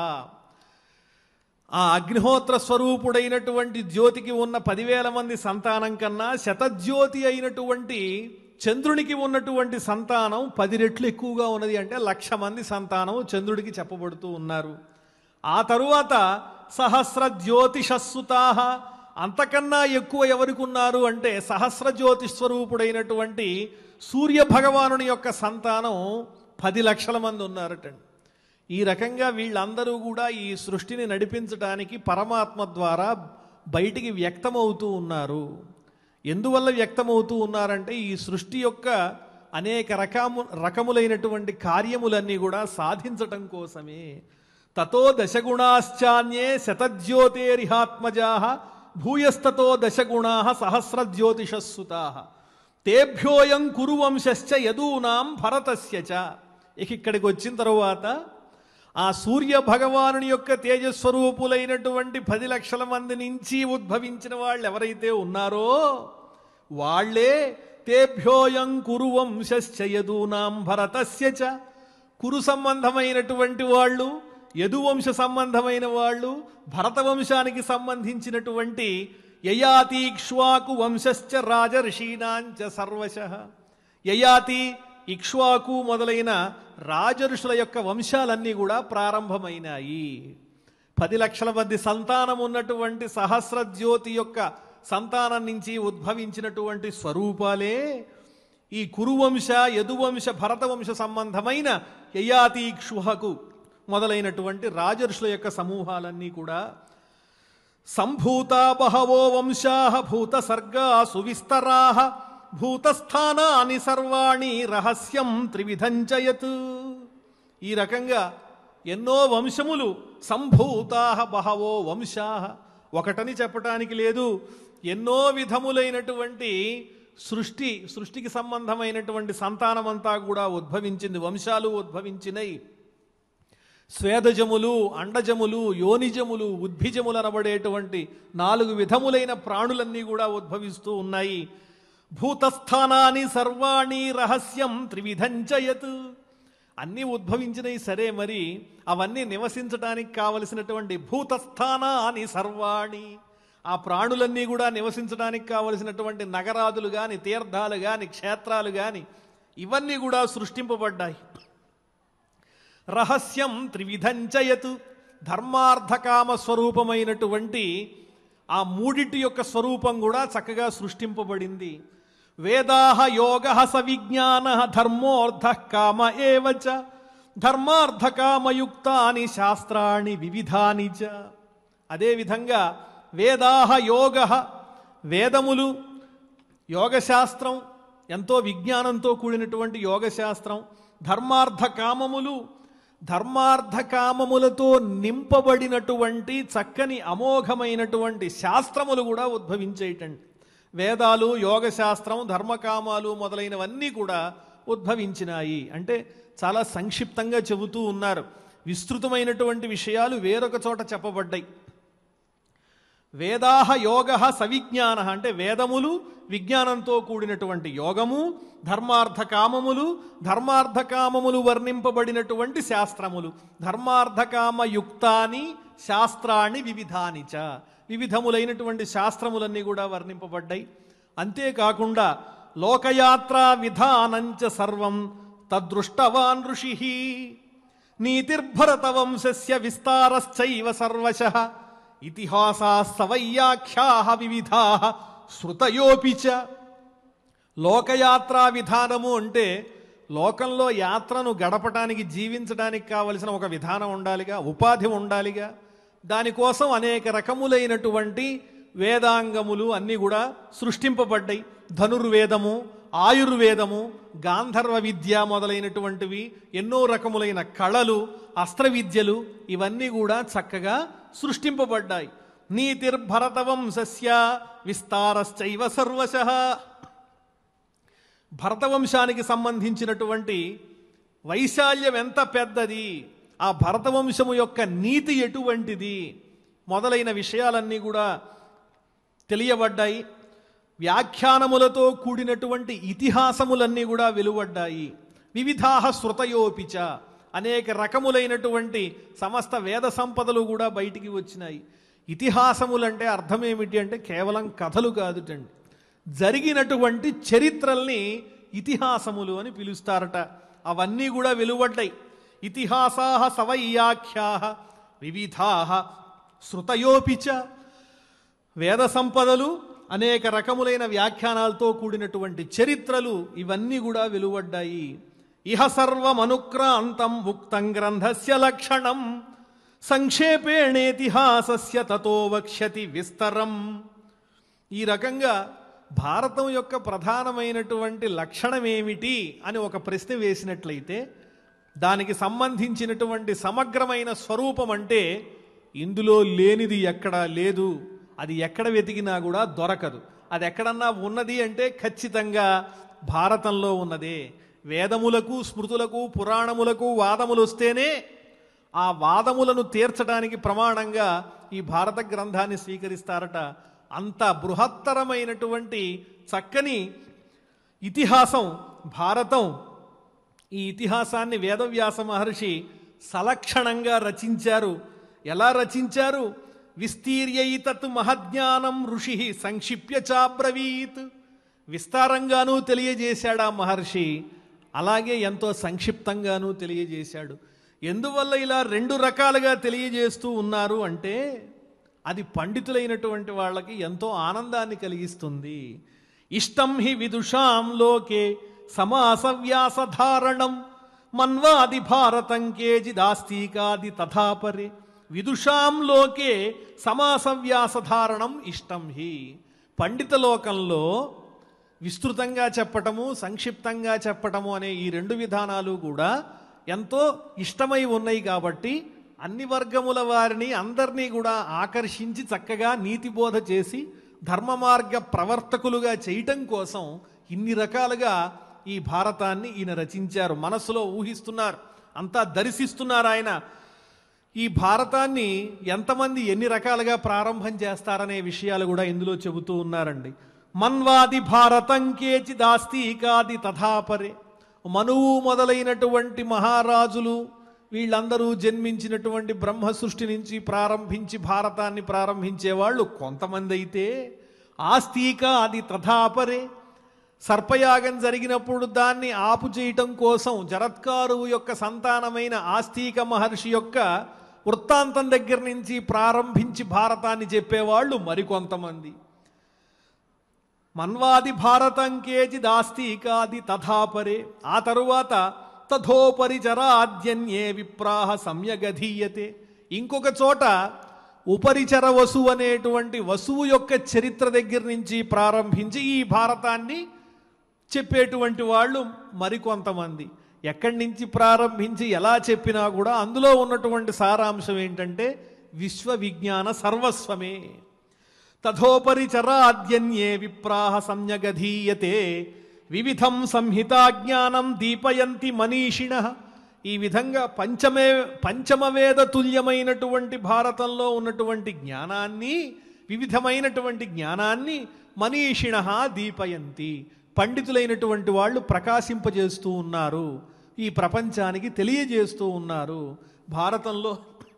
ఆ అగ్నిహోత్ర స్వరూపుడైనటువంటి జ్యోతికి ఉన్న పదివేల మంది సంతానం కన్నా శతజ్యోతి అయినటువంటి చంద్రునికి ఉన్నటువంటి సంతానం పది రెట్లు ఎక్కువగా ఉన్నది అంటే లక్ష మంది సంతానం చంద్రుడికి చెప్పబడుతూ ఉన్నారు ఆ తరువాత సహస్ర జ్యోతిషస్సుతాహ అంతకన్నా ఎక్కువ ఎవరికి ఉన్నారు అంటే సహస్ర జ్యోతి స్వరూపుడైనటువంటి సూర్య భగవానుని యొక్క సంతానం పది లక్షల మంది ఉన్నారటండి ఈ రకంగా వీళ్ళందరూ కూడా ఈ సృష్టిని నడిపించడానికి పరమాత్మ ద్వారా బయటికి వ్యక్తమవుతూ ఉన్నారు ఎందువల్ల వ్యక్తమవుతూ ఉన్నారంటే ఈ సృష్టి యొక్క అనేక రకము రకములైనటువంటి కార్యములన్నీ కూడా సాధించటం కోసమే తతో దశగుణాశ్చాన్యే శతజ్యోతేరిహాత్మజా భూయస్తతో దశగుణా సహస్రజ్యోతిషస్సుతా తేభ్యోయం కురు వంశశ్చ యదూనాం భరతస్య చ ఇక ఇక్కడికి వచ్చిన తరువాత ఆ సూర్య భగవానుని యొక్క తేజస్వరూపులైనటువంటి పది లక్షల మంది నుంచి ఉద్భవించిన వాళ్ళు ఎవరైతే ఉన్నారో వాళ్ళే తేభ్యోయం కురు వంశశ్చ యదూనాం భరతస్య చ కురు సంబంధమైనటువంటి వాళ్ళు యదువంశ సంబంధమైన వాళ్ళు భరత వంశానికి సంబంధించినటువంటి యయాతీక్ష్వాకు వంశశ్చ రాజర్షీణాంచ సర్వశ యయాతి ఇక్ష్వాకు మొదలైన రాజఋషుల యొక్క వంశాలన్నీ కూడా ప్రారంభమైనాయి పది లక్షల మంది సంతానం ఉన్నటువంటి సహస్ర జ్యోతి యొక్క సంతానం నుంచి ఉద్భవించినటువంటి స్వరూపాలే ఈ కురువంశ యదువంశ భరతవంశ సంబంధమైన యయాతీక్షుహకు మొదలైనటువంటి రాజర్షుల యొక్క సమూహాలన్నీ కూడా సంభూతా బహవో వంశా భూత సర్గా సువిస్తరా భూతస్థానాని సర్వాణి రహస్యం త్రివిధంచయత్ ఈ రకంగా ఎన్నో వంశములు సంభూతా బహవో వంశా ఒకటని చెప్పటానికి లేదు ఎన్నో విధములైనటువంటి సృష్టి సృష్టికి సంబంధమైనటువంటి సంతానమంతా కూడా ఉద్భవించింది వంశాలు ఉద్భవించినాయి స్వేదజములు అండజములు యోనిజములు ఉద్భిజములు అనబడేటువంటి నాలుగు విధములైన ప్రాణులన్నీ కూడా ఉద్భవిస్తూ ఉన్నాయి భూతస్థానాన్ని సర్వాణి రహస్యం త్రివిధంచయత్ అన్నీ ఉద్భవించినవి సరే మరి అవన్నీ నివసించడానికి కావలసినటువంటి భూతస్థానాన్ని సర్వాణి ఆ ప్రాణులన్నీ కూడా నివసించడానికి కావలసినటువంటి నగరాదులు కానీ తీర్థాలు కానీ క్షేత్రాలు కానీ ఇవన్నీ కూడా సృష్టింపబడ్డాయి రహస్యం త్రివిధంచయత్ ధర్మార్థకామ స్వరూపమైనటువంటి ఆ మూడిటి యొక్క స్వరూపం కూడా చక్కగా సృష్టింపబడింది వేదాహ యోగ సవిజ్ఞాన ధర్మోర్థ కామ ఏవచ ధర్మార్థకామయుక్తాని శాస్త్రాణి వివిధాని చ అదేవిధంగా వేదాహ యోగ వేదములు యోగశాస్త్రం ఎంతో విజ్ఞానంతో కూడినటువంటి యోగశాస్త్రం ధర్మార్థ కామములు ధర్మార్థ కామములతో నింపబడినటువంటి చక్కని అమోఘమైనటువంటి శాస్త్రములు కూడా ఉద్భవించేటండి వేదాలు యోగశాస్త్రం ధర్మకామాలు మొదలైనవన్నీ కూడా ఉద్భవించినాయి అంటే చాలా సంక్షిప్తంగా చెబుతూ ఉన్నారు విస్తృతమైనటువంటి విషయాలు వేరొక చోట చెప్పబడ్డాయి వేదాహ యోగ సవిజ్ఞాన అంటే వేదములు విజ్ఞానంతో కూడినటువంటి యోగము ధర్మార్థ కామములు ధర్మార్థ కామములు వర్ణింపబడినటువంటి శాస్త్రములు ధర్మార్థ కామ యుక్తాని శాస్త్రాన్ని వివిధాని చ వివిధములైనటువంటి శాస్త్రములన్నీ కూడా వర్ణింపబడ్డాయి అంతేకాకుండా లోకయాత్రా విధానంచ సర్వం తదృష్టవాన్ ఋషి నీతిర్భరత వంశస్య విస్తారశ్చైవ సర్వశ ఇతిహాసా సవయ్యాఖ్యా వివిధా శృతయోపి చ లోకయాత్రా విధానము అంటే లోకంలో యాత్రను గడపటానికి జీవించడానికి కావలసిన ఒక విధానం ఉండాలిగా ఉపాధి ఉండాలిగా దానికోసం అనేక రకములైనటువంటి వేదాంగములు అన్నీ కూడా సృష్టింపబడ్డాయి ధనుర్వేదము ఆయుర్వేదము గాంధర్వ విద్య మొదలైనటువంటివి ఎన్నో రకములైన కళలు అస్త్ర విద్యలు ఇవన్నీ కూడా చక్కగా సృష్టింపబడ్డాయి నీతిర్భరతవంశస్య విస్తారశ్చైవ సర్వశ భరతవంశానికి సంబంధించినటువంటి వైశాల్యం ఎంత పెద్దది ఆ భరతవంశము యొక్క నీతి ఎటువంటిది మొదలైన విషయాలన్నీ కూడా తెలియబడ్డాయి వ్యాఖ్యానములతో కూడినటువంటి ఇతిహాసములన్నీ కూడా వెలువడ్డాయి వివిధాహ శృతయోపిచ అనేక రకములైనటువంటి సమస్త వేద సంపదలు కూడా బయటికి వచ్చినాయి ఇతిహాసములంటే అర్థం ఏమిటి అంటే కేవలం కథలు కాదుటండి జరిగినటువంటి చరిత్రల్ని ఇతిహాసములు అని పిలుస్తారట అవన్నీ కూడా వెలువడ్డాయి ఇతిహాసా సవయ్యాఖ్యా వివిధా శృతయోపిచ వేద సంపదలు అనేక రకములైన వ్యాఖ్యానాలతో కూడినటువంటి చరిత్రలు ఇవన్నీ కూడా వెలువడ్డాయి ఇహ సర్వమనుక్రాంతం ఉక్తం గ్రంథస్య లక్షణం సంక్షేపేణేతిహాసస్య తతో వక్ష్యతి విస్తరం ఈ రకంగా భారతం యొక్క ప్రధానమైనటువంటి లక్షణం ఏమిటి అని ఒక ప్రశ్న వేసినట్లయితే దానికి సంబంధించినటువంటి సమగ్రమైన స్వరూపం అంటే ఇందులో లేనిది ఎక్కడా లేదు అది ఎక్కడ వెతికినా కూడా దొరకదు అది ఎక్కడన్నా ఉన్నది అంటే ఖచ్చితంగా భారతంలో ఉన్నదే వేదములకు స్మృతులకు పురాణములకు వాదములు వస్తేనే ఆ వాదములను తీర్చడానికి ప్రమాణంగా ఈ భారత గ్రంథాన్ని స్వీకరిస్తారట అంత బృహత్తరమైనటువంటి చక్కని ఇతిహాసం భారతం ఈ ఇతిహాసాన్ని వేదవ్యాస మహర్షి సలక్షణంగా రచించారు ఎలా రచించారు విస్తీర్యైతత్ మహజ్ఞానం ఋషి సంక్షిప్య చాబ్రవీత్ విస్తారంగానూ తెలియజేశాడు ఆ మహర్షి అలాగే ఎంతో సంక్షిప్తంగానూ తెలియజేశాడు ఎందువల్ల ఇలా రెండు రకాలుగా తెలియజేస్తూ ఉన్నారు అంటే అది పండితులైనటువంటి వాళ్ళకి ఎంతో ఆనందాన్ని కలిగిస్తుంది ఇష్టం హి విదుషాం లోకే సమాసవ్యాసధారణం మన్వాది భారతం కేజిదాస్తికాది తథాపరే విదుషాం లోకే సమాసవ్యాసధారణం ఇష్టం హి పండిత లోకంలో విస్తృతంగా చెప్పటము సంక్షిప్తంగా చెప్పటము అనే ఈ రెండు విధానాలు కూడా ఎంతో ఇష్టమై ఉన్నాయి కాబట్టి అన్ని వర్గముల వారిని అందరినీ కూడా ఆకర్షించి చక్కగా నీతిబోధ చేసి ధర్మ మార్గ ప్రవర్తకులుగా చేయటం కోసం ఇన్ని రకాలుగా ఈ భారతాన్ని ఈయన రచించారు మనసులో ఊహిస్తున్నారు అంతా దర్శిస్తున్నారు ఆయన ఈ భారతాన్ని ఎంతమంది ఎన్ని రకాలుగా ప్రారంభం చేస్తారనే విషయాలు కూడా ఇందులో చెబుతూ ఉన్నారండి మన్వాది భారతం కేచిదాస్తికాది తథాపరే మనువు మొదలైనటువంటి మహారాజులు వీళ్ళందరూ జన్మించినటువంటి బ్రహ్మ సృష్టి నుంచి ప్రారంభించి భారతాన్ని ప్రారంభించే వాళ్ళు కొంతమంది అయితే ఆస్తిక అది తథాపరే సర్పయాగం జరిగినప్పుడు దాన్ని ఆపు చేయటం కోసం జరత్కారువు యొక్క సంతానమైన ఆస్తిక మహర్షి యొక్క వృత్తాంతం దగ్గర నుంచి ప్రారంభించి భారతాన్ని చెప్పేవాళ్ళు మరికొంతమంది మన్వాది భారతం కేచిదాస్తికాది తథాపరే ఆ తరువాత తథోపరి చరాద్యన్యే విప్రాహ సమ్యగధీయతే ఇంకొక చోట ఉపరిచర వసు అనేటువంటి వసువు యొక్క చరిత్ర దగ్గర నుంచి ప్రారంభించి ఈ భారతాన్ని చెప్పేటువంటి వాళ్ళు మరికొంతమంది ఎక్కడి నుంచి ప్రారంభించి ఎలా చెప్పినా కూడా అందులో ఉన్నటువంటి సారాంశం ఏంటంటే విశ్వ విజ్ఞాన సర్వస్వమే తథోపరి చరాద్యన్యే విప్రాహ సంయగధీయతే వివిధం సంహితా జ్ఞానం దీపయంతి మనీషిణ ఈ విధంగా పంచమే పంచమవేద తుల్యమైనటువంటి భారతంలో ఉన్నటువంటి జ్ఞానాన్ని వివిధమైనటువంటి జ్ఞానాన్ని మనీషిణ దీపయంతి పండితులైనటువంటి వాళ్ళు ప్రకాశింపజేస్తూ ఉన్నారు ఈ ప్రపంచానికి తెలియజేస్తూ ఉన్నారు భారతంలో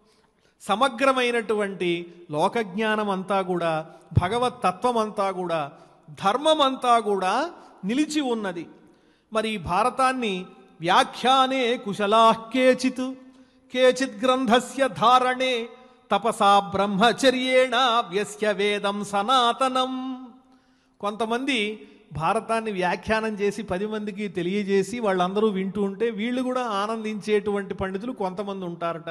సమగ్రమైనటువంటి లోకజ్ఞానం అంతా కూడా భగవత్ తత్వం అంతా కూడా ధర్మం అంతా కూడా నిలిచి ఉన్నది మరి ఈ భారతాన్ని వ్యాఖ్యానే కుశలా కేచిత్ కేచిత్ గ్రంథస్య ధారణే తపసా బ్రహ్మచర్యేణ వ్యస్య వేదం సనాతనం కొంతమంది భారతాన్ని వ్యాఖ్యానం చేసి పది మందికి తెలియజేసి వాళ్ళందరూ వింటూ ఉంటే వీళ్ళు కూడా ఆనందించేటువంటి పండితులు కొంతమంది ఉంటారట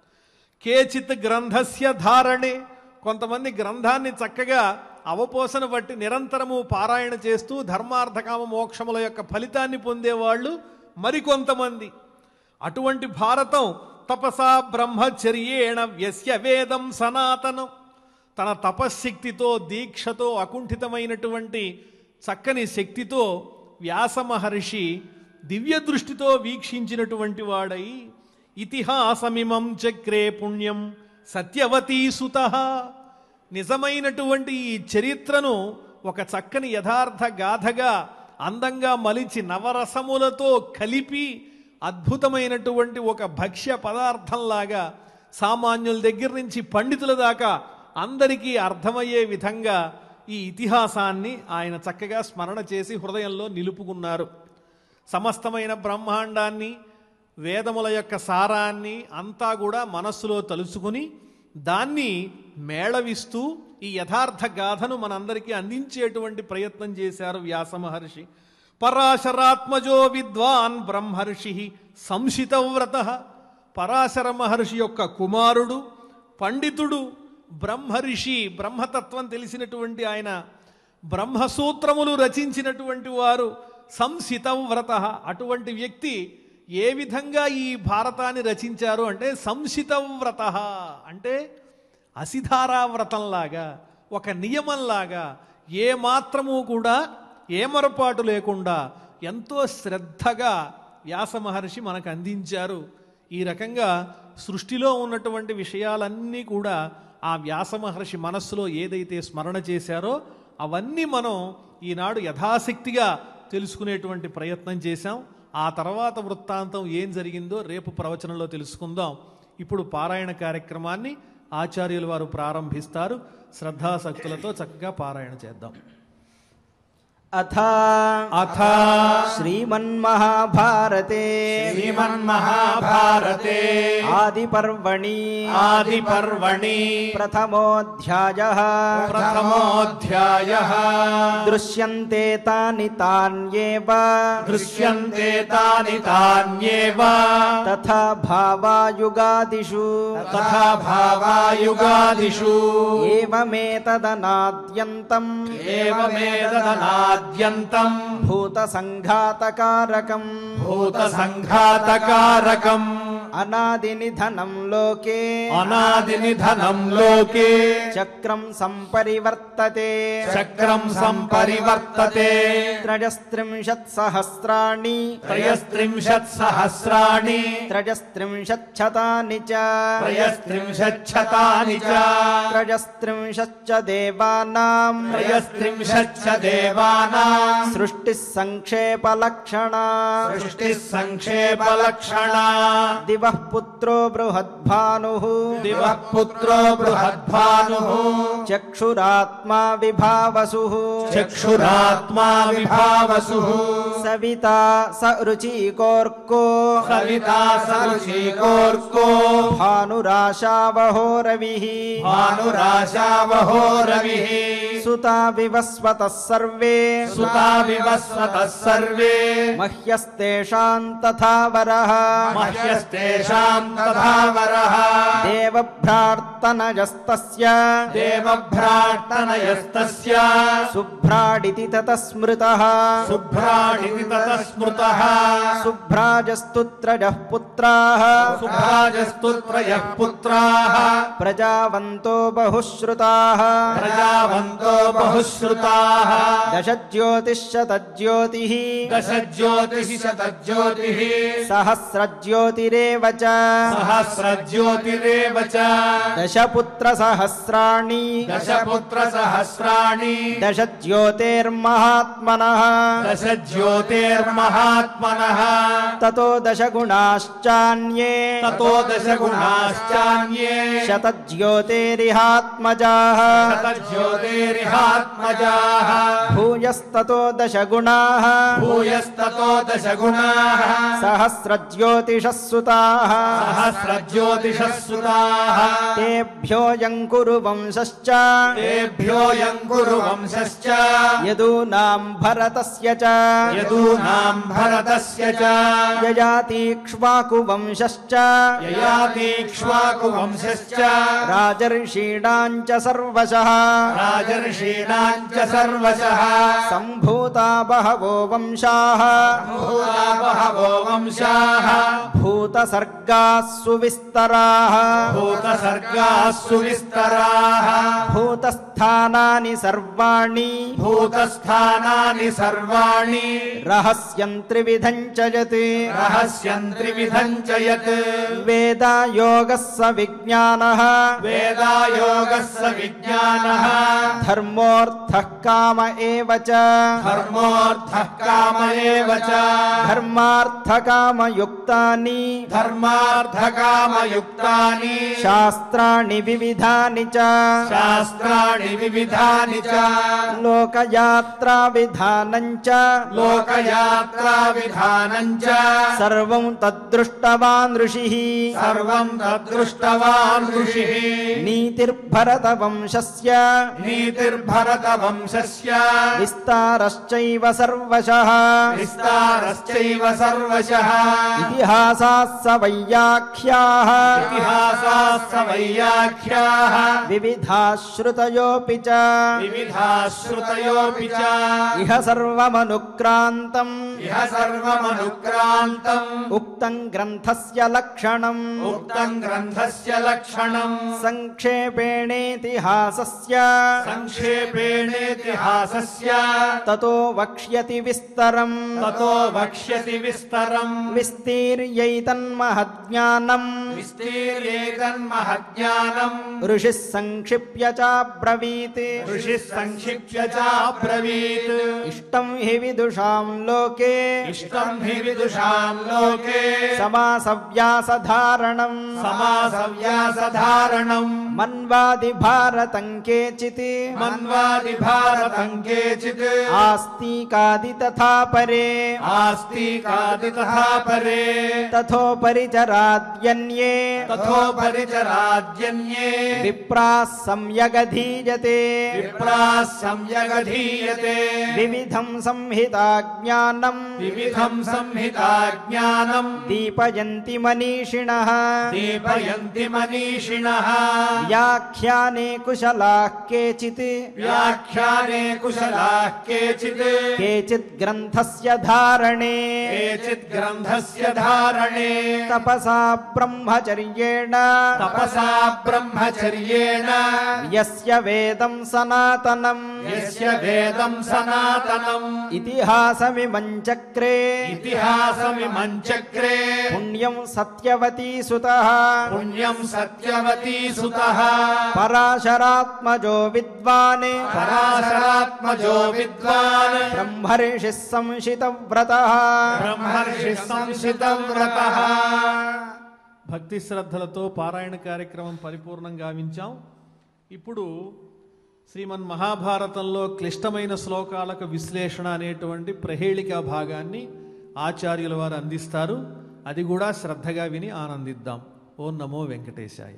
కేచిత్ గ్రంథస్య ధారణే కొంతమంది గ్రంథాన్ని చక్కగా అవపోసన బట్టి నిరంతరము పారాయణ చేస్తూ ధర్మార్థకామ మోక్షముల యొక్క ఫలితాన్ని పొందేవాళ్ళు మరికొంతమంది అటువంటి భారతం తపసా బ్రహ్మచర్యేణ వ్యస్య వేదం సనాతనం తన తపశ్శక్తితో దీక్షతో అకుంఠితమైనటువంటి చక్కని శక్తితో వ్యాస మహర్షి దివ్య దృష్టితో వీక్షించినటువంటి వాడై ఇతిహాసమిమం చక్రే పుణ్యం సత్యవతీ సుత నిజమైనటువంటి ఈ చరిత్రను ఒక చక్కని యథార్థ గాథగా అందంగా మలిచి నవరసములతో కలిపి అద్భుతమైనటువంటి ఒక భక్ష్య పదార్థంలాగా సామాన్యుల దగ్గర నుంచి పండితుల దాకా అందరికీ అర్థమయ్యే విధంగా ఈ ఇతిహాసాన్ని ఆయన చక్కగా స్మరణ చేసి హృదయంలో నిలుపుకున్నారు సమస్తమైన బ్రహ్మాండాన్ని వేదముల యొక్క సారాన్ని అంతా కూడా మనస్సులో తలుచుకుని దాన్ని మేళవిస్తూ ఈ యథార్థ గాథను మనందరికీ అందించేటువంటి ప్రయత్నం చేశారు వ్యాస మహర్షి పరాశరాత్మజో విద్వాన్ బ్రహ్మర్షి సంశితవ్రత పరాశర మహర్షి యొక్క కుమారుడు పండితుడు బ్రహ్మర్షి బ్రహ్మతత్వం తెలిసినటువంటి ఆయన బ్రహ్మసూత్రములు రచించినటువంటి వారు సంసితవ్రత అటువంటి వ్యక్తి ఏ విధంగా ఈ భారతాన్ని రచించారు అంటే సంసితవ్రత అంటే అసిధారావ్రతంలాగా ఒక నియమంలాగా ఏ మాత్రము కూడా ఏమరపాటు లేకుండా ఎంతో శ్రద్ధగా వ్యాస మహర్షి మనకు అందించారు ఈ రకంగా సృష్టిలో ఉన్నటువంటి విషయాలన్నీ కూడా ఆ వ్యాస మహర్షి మనస్సులో ఏదైతే స్మరణ చేశారో అవన్నీ మనం ఈనాడు యథాశక్తిగా తెలుసుకునేటువంటి ప్రయత్నం చేశాం ఆ తర్వాత వృత్తాంతం ఏం జరిగిందో రేపు ప్రవచనంలో తెలుసుకుందాం ఇప్పుడు పారాయణ కార్యక్రమాన్ని ఆచార్యుల వారు ప్రారంభిస్తారు శ్రద్ధాశక్తులతో చక్కగా పారాయణ చేద్దాం అథ అథ శ్రీమన్మహాభారతే శ్రీమన్మహాభారతే ఆదిపర్వణి ఆదిపర్వణి ప్రథమోऽధ్యాయ ప్రథమోऽధ్యాయः దృశ్యంతే తాని తాన్యేవ దృశ్యంతే తాని తాన్యేవ తథా భావాయుగాదిషు తథా భావాయుగాదిషు ఏవమేతదనాద్యంతం ఏవమేదనాద్యంతం భూతసంఘాతకారకం భూతసంఘాతకారకం అనాదినిధనం లోకే అనాదినిధనం లోకే చక్రం సంపరివర్తతే చక్రం సంపరివర్తతే త్రయస్త్రింశత్ సహస్రాణి త్రయస్త్రింశత్ సహస్రాణి త్రయస్త్రింశచ్చతాని చ త్రయస్త్రింశచ్చతాని చ త్రయస్త్రింశచ్చ దేవానాం త్రయస్త్రింశచ్చ దేవానాం సృష్టిः సంక్షేపలక్షణ సృష్టిः సంక్షేపలక్షణా దివః పుత్రో బృహద్భానుః దివః పుత్రో బృహద్భానుః చక్షురాత్మా విభావసుః చక్షురాత్మా విభావసుః సవితా స రుచికోర్కో సవితా సరుచీకోర్కో భానురాశావహో రవిః భానురాశావహో రవిः సుతా వివస్వతः సర్వే సుతా వివస్వతः సర్వే మహ్యస్తేషాం తథా వరః మహ్యస్తే తేషాం తథా వరః దేవభ్రార్తనజస్తస్య దేవభ్రాట్టనయస్తస్య శుభ్రాడితి తతః స్మృతः శుభ్రాడితి తతః స్మృతः శుభ్రాజస్తుత్రజः పుత్రాः సుభ్రాజస్తుత్రయः పుత్రాः ప్రజావంతో బహుశ్రుతాः ప్రజావంతో బహుశ్రుతాः దశజ్యోతిశ్శతజ్యోతిः దశజ్యోతిः శతజ్యోతిः సహస్రజ్యోతిరేవ చ సహస్రజ్యోతిరేవ చ దశపుత్రసహస్రాణి దశపుత్రసహస్రాణి దశజ్యోతిర్మహాత్మనः దశజ్యోతిర్మహాత్మనः తతో దశగుణాశ్చాన్యే తతో దశగుణాశ్చాన్యే శతజ్యోతిరిహాత్మజాः శతజ్యోతిరిహాత్మజాः భూయస్తతో దశగుణాः భూయస్తతో దశగుణాः సహస్రజ్యోతిషः సుతాः సహస్రజ్యోతిషः సుతాः తేభ్యోऽయం కురు వంశశ్చ తేభ్యోऽయం కురు వంశశ్చ యదూనాం భరతస్య చ యదూనాం భరతస్య చ యయాతీక్ష్వాకు వంశశ్చ యయాతీక్ష్వాకు వంశశ్చ రాజర్షీణాం చ సర్వశః రాజర్షీణాం చ సర్వశః సంభూతా బహవో వంశాः భూతా బహవో వంశాः భూతసర్గాः సువిస్తరాः భూతసర్గాः సువిస్తరాः భూతస్థానాని సర్వాణి భూతస్థానాని సర్వాణి రహస్యం త్రివిధం చ యత్ రహస్యం త్రివిధం చ యత్ వేద యోగः స విజ్ఞానः వేదాయోగः స విజ్ఞానः ధర్మోర్థः కామ ఏవ చ ధర్మోర్థः కామ ఏవ చ ధర్మార్థకామయుక్తాని ధర్మార్థకామయుక్తాని శాస్త్రాణి వివిధాని చ శాస్త్రాణి వివిధాని చ లోకయాత్రా విధానం చ లోకయాత్రా విధానం చ సర్వం తద్దృష్టవాన్ ఋషి సర్వం తదృష్టవాన్ ఋషిः నీతిర్భరత వంశస్య నీతిర్భరత వంశస్య విస్తారశ్చైవ సర్వశః విస్తారశ్చైవ సర్వశः ఇతిహాసాः స వైయాఖ్యాः ఇతిహాసాస్స వైయాఖ్యాः వివిధాశ్రుతయోపి చ వివిధాశ్రుతయోపి చ ఇహ సర్వమనుక్రాంతం ఇహ సర్వమనుక్రాంతం ఉక్తం గ్రంథస్య లక్షణం ఉక్తం గ్రంథస్య లక్షణం సంక్షేపేణేతిహాసస్య సంక్షేపేణేతిహాసస్య తతో వక్ష్యతి విస్తరం తతో వక్ష్యతి విస్తరం విస్తీర్యైతన్మహజ్ఞానం విస్తీర్యేతన్మహజ్ఞానం ఋషిः సంక్షిప్య చాబ్రవీత్ ఋషిः సంక్షిప్య చాబ్రవీత్ ఇష్టం హి విదుషాం లోకే ఇష్టం హి విదుషాం లోకే సమాసవ్యాసధారణం సమాసవ్యాసధారణం మన్వాది భారతం కేచిత్ మన్వాది భారతం కేచిత్ ఆస్తికాది తథా పరే ఆస్తికాది తథా పరే తథోపరి చ రాద్యన్యే తథోపరి చ రాజ్యన్యే విప్రాः సంయగధీయతే విప్రాः సంయగధీయతే వివిధం సంహితాజ్ఞానం వివిధం సంహితా జ్ఞానం దీపయంతి మనీషిణः దీపయంతి మనీషిణः వ్యాఖ్యానే కుశలాः కేచిత్ వ్యాఖ్యానే కుశలాः కేచిత్ కేచిత్ గ్రంథస్య ధారణే కేచిత్ గ్రంథస్య ధారణే తపసా బ్రహ్మచర్యేణ తపసా బ్రహ్మచర్యేణ యస్య వేదం సనాతనం యస్య వేదం సనాతనం ఇతిహాసమిమం చక్రే ఇతిహాసమిమం చక్రే పుణ్యం సత్యవతీ సుతః పుణ్యం సత్యవతీ సుతః పరాశరాత్మజో విద్వాన్ పరాశరాత్మజో విద్వాన్ బ్రహ్మర్షి సంశితవ్రత బ్రహ్మర్షి సంశితం వ్రతః భక్తి శ్రద్ధలతో పారాయణ కార్యక్రమం పరిపూర్ణం గావించాం ఇప్పుడు శ్రీమన్ మహాభారతంలో క్లిష్టమైన శ్లోకాలకు విశ్లేషణ అనేటువంటి ప్రహేళిక భాగాన్ని ఆచార్యుల వారు అందిస్తారు అది కూడా శ్రద్ధగా విని ఆనందిద్దాం ఓం నమో వెంకటేశాయ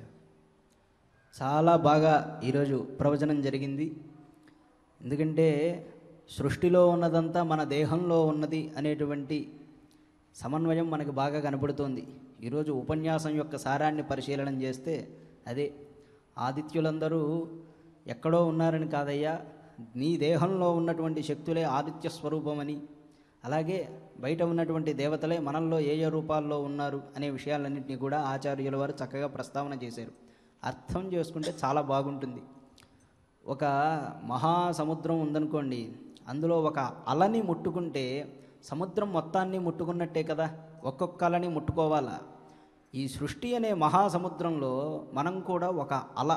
చాలా బాగా ఈరోజు ప్రవచనం జరిగింది ఎందుకంటే సృష్టిలో ఉన్నదంతా మన దేహంలో ఉన్నది అనేటువంటి సమన్వయం మనకు బాగా కనపడుతోంది ఈరోజు ఉపన్యాసం యొక్క సారాన్ని పరిశీలన చేస్తే అదే ఆదిత్యులందరూ ఎక్కడో ఉన్నారని కాదయ్యా నీ దేహంలో ఉన్నటువంటి శక్తులే ఆదిత్య స్వరూపమని అలాగే బయట ఉన్నటువంటి దేవతలే మనల్లో ఏ ఏ రూపాల్లో ఉన్నారు అనే విషయాలన్నింటినీ కూడా ఆచార్యుల వారు చక్కగా ప్రస్తావన చేశారు అర్థం చేసుకుంటే చాలా బాగుంటుంది ఒక మహాసముద్రం ఉందనుకోండి అందులో ఒక అలని ముట్టుకుంటే సముద్రం మొత్తాన్ని ముట్టుకున్నట్టే కదా ఒక్కొక్క అలని ముట్టుకోవాలా ఈ సృష్టి అనే మహాసముద్రంలో మనం కూడా ఒక అల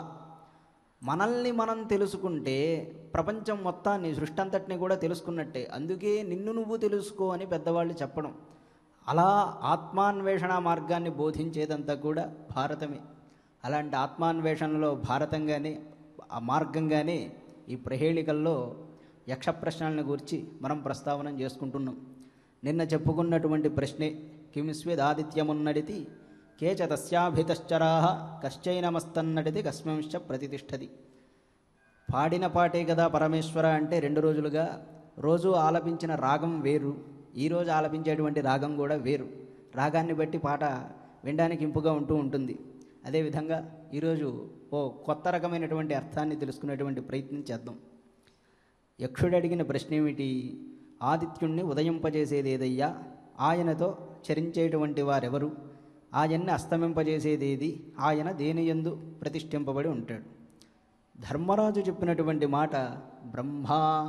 మనల్ని మనం తెలుసుకుంటే ప్రపంచం మొత్తాన్ని సృష్టి అంతటిని కూడా తెలుసుకున్నట్టే అందుకే నిన్ను నువ్వు తెలుసుకో అని పెద్దవాళ్ళు చెప్పడం అలా ఆత్మాన్వేషణ మార్గాన్ని బోధించేదంతా కూడా భారతమే అలాంటి ఆత్మాన్వేషణలో భారతంగానే ఆ మార్గంగానే ఈ ప్రహేళికల్లో యక్ష ప్రశ్నలను గురించి మనం ప్రస్తావన చేసుకుంటున్నాం నిన్న చెప్పుకున్నటువంటి ప్రశ్నే కిమిస్వేదాదిత్యమున్నడితి కేచ తస్యాభితశ్చరా కశ్చైనమస్తన్నడితి కస్మంశ్చ ప్రతిష్టతి పాడిన పాటే కదా పరమేశ్వర అంటే రెండు రోజులుగా రోజు ఆలపించిన రాగం వేరు ఈరోజు ఆలపించేటువంటి రాగం కూడా వేరు రాగాన్ని బట్టి పాట వినడానికి ఇంపుగా ఉంటూ ఉంటుంది అదేవిధంగా ఈరోజు ఓ కొత్త రకమైనటువంటి అర్థాన్ని తెలుసుకునేటువంటి ప్రయత్నం చేద్దాం యక్షుడు అడిగిన ప్రశ్న ఏమిటి ఆదిత్యుణ్ణి ఉదయింపజేసేది ఏదయ్యా ఆయనతో చరించేటువంటి వారెవరు ఆయన్ని అస్తమింపజేసేదేది ఆయన దేనియందు ప్రతిష్ఠింపబడి ఉంటాడు ధర్మరాజు చెప్పినటువంటి మాట బ్రహ్మ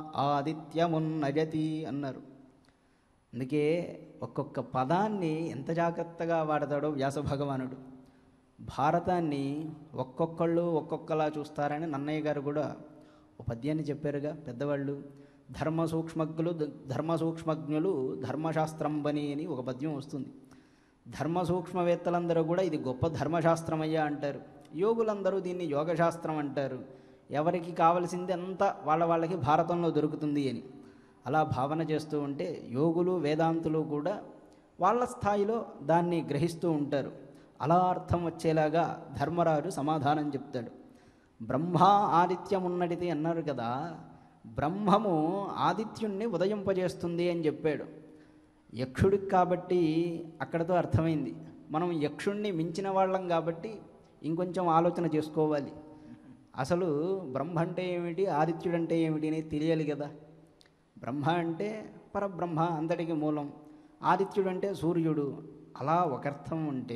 ఆదిత్యమున్నజతి అన్నారు అందుకే ఒక్కొక్క పదాన్ని ఎంత జాగ్రత్తగా వాడతాడో వ్యాస భగవానుడు భారతాన్ని ఒక్కొక్కళ్ళు ఒక్కొక్కలా చూస్తారని నన్నయ్య గారు కూడా ఒక పద్యాన్ని చెప్పారుగా పెద్దవాళ్ళు ధర్మ సూక్ష్మజ్ఞులు ధర్మ సూక్ష్మజ్ఞులు ధర్మశాస్త్రం బని అని ఒక పద్యం వస్తుంది ధర్మ సూక్ష్మవేత్తలందరూ కూడా ఇది గొప్ప ధర్మశాస్త్రమయ్యా అంటారు యోగులందరూ దీన్ని యోగశాస్త్రం అంటారు ఎవరికి కావలసింది అంతా వాళ్ళ వాళ్ళకి భారతంలో దొరుకుతుంది అని అలా భావన చేస్తూ ఉంటే యోగులు వేదాంతులు కూడా వాళ్ళ స్థాయిలో దాన్ని గ్రహిస్తూ ఉంటారు అలా అర్థం వచ్చేలాగా ధర్మరాజు సమాధానం చెప్తాడు బ్రహ్మ ఆదిత్యమున్నడిది అన్నారు కదా బ్రహ్మము ఆదిత్యుణ్ణి ఉదయింపజేస్తుంది అని చెప్పాడు యక్షుడికి కాబట్టి అక్కడతో అర్థమైంది మనం యక్షుణ్ణి మించిన వాళ్ళం కాబట్టి ఇంకొంచెం ఆలోచన చేసుకోవాలి అసలు బ్రహ్మ అంటే ఏమిటి ఆదిత్యుడంటే ఏమిటి అనేది తెలియాలి కదా బ్రహ్మ అంటే పరబ్రహ్మ అంతటికి మూలం ఆదిత్యుడు అంటే సూర్యుడు అలా ఒక అర్థం ఉంటే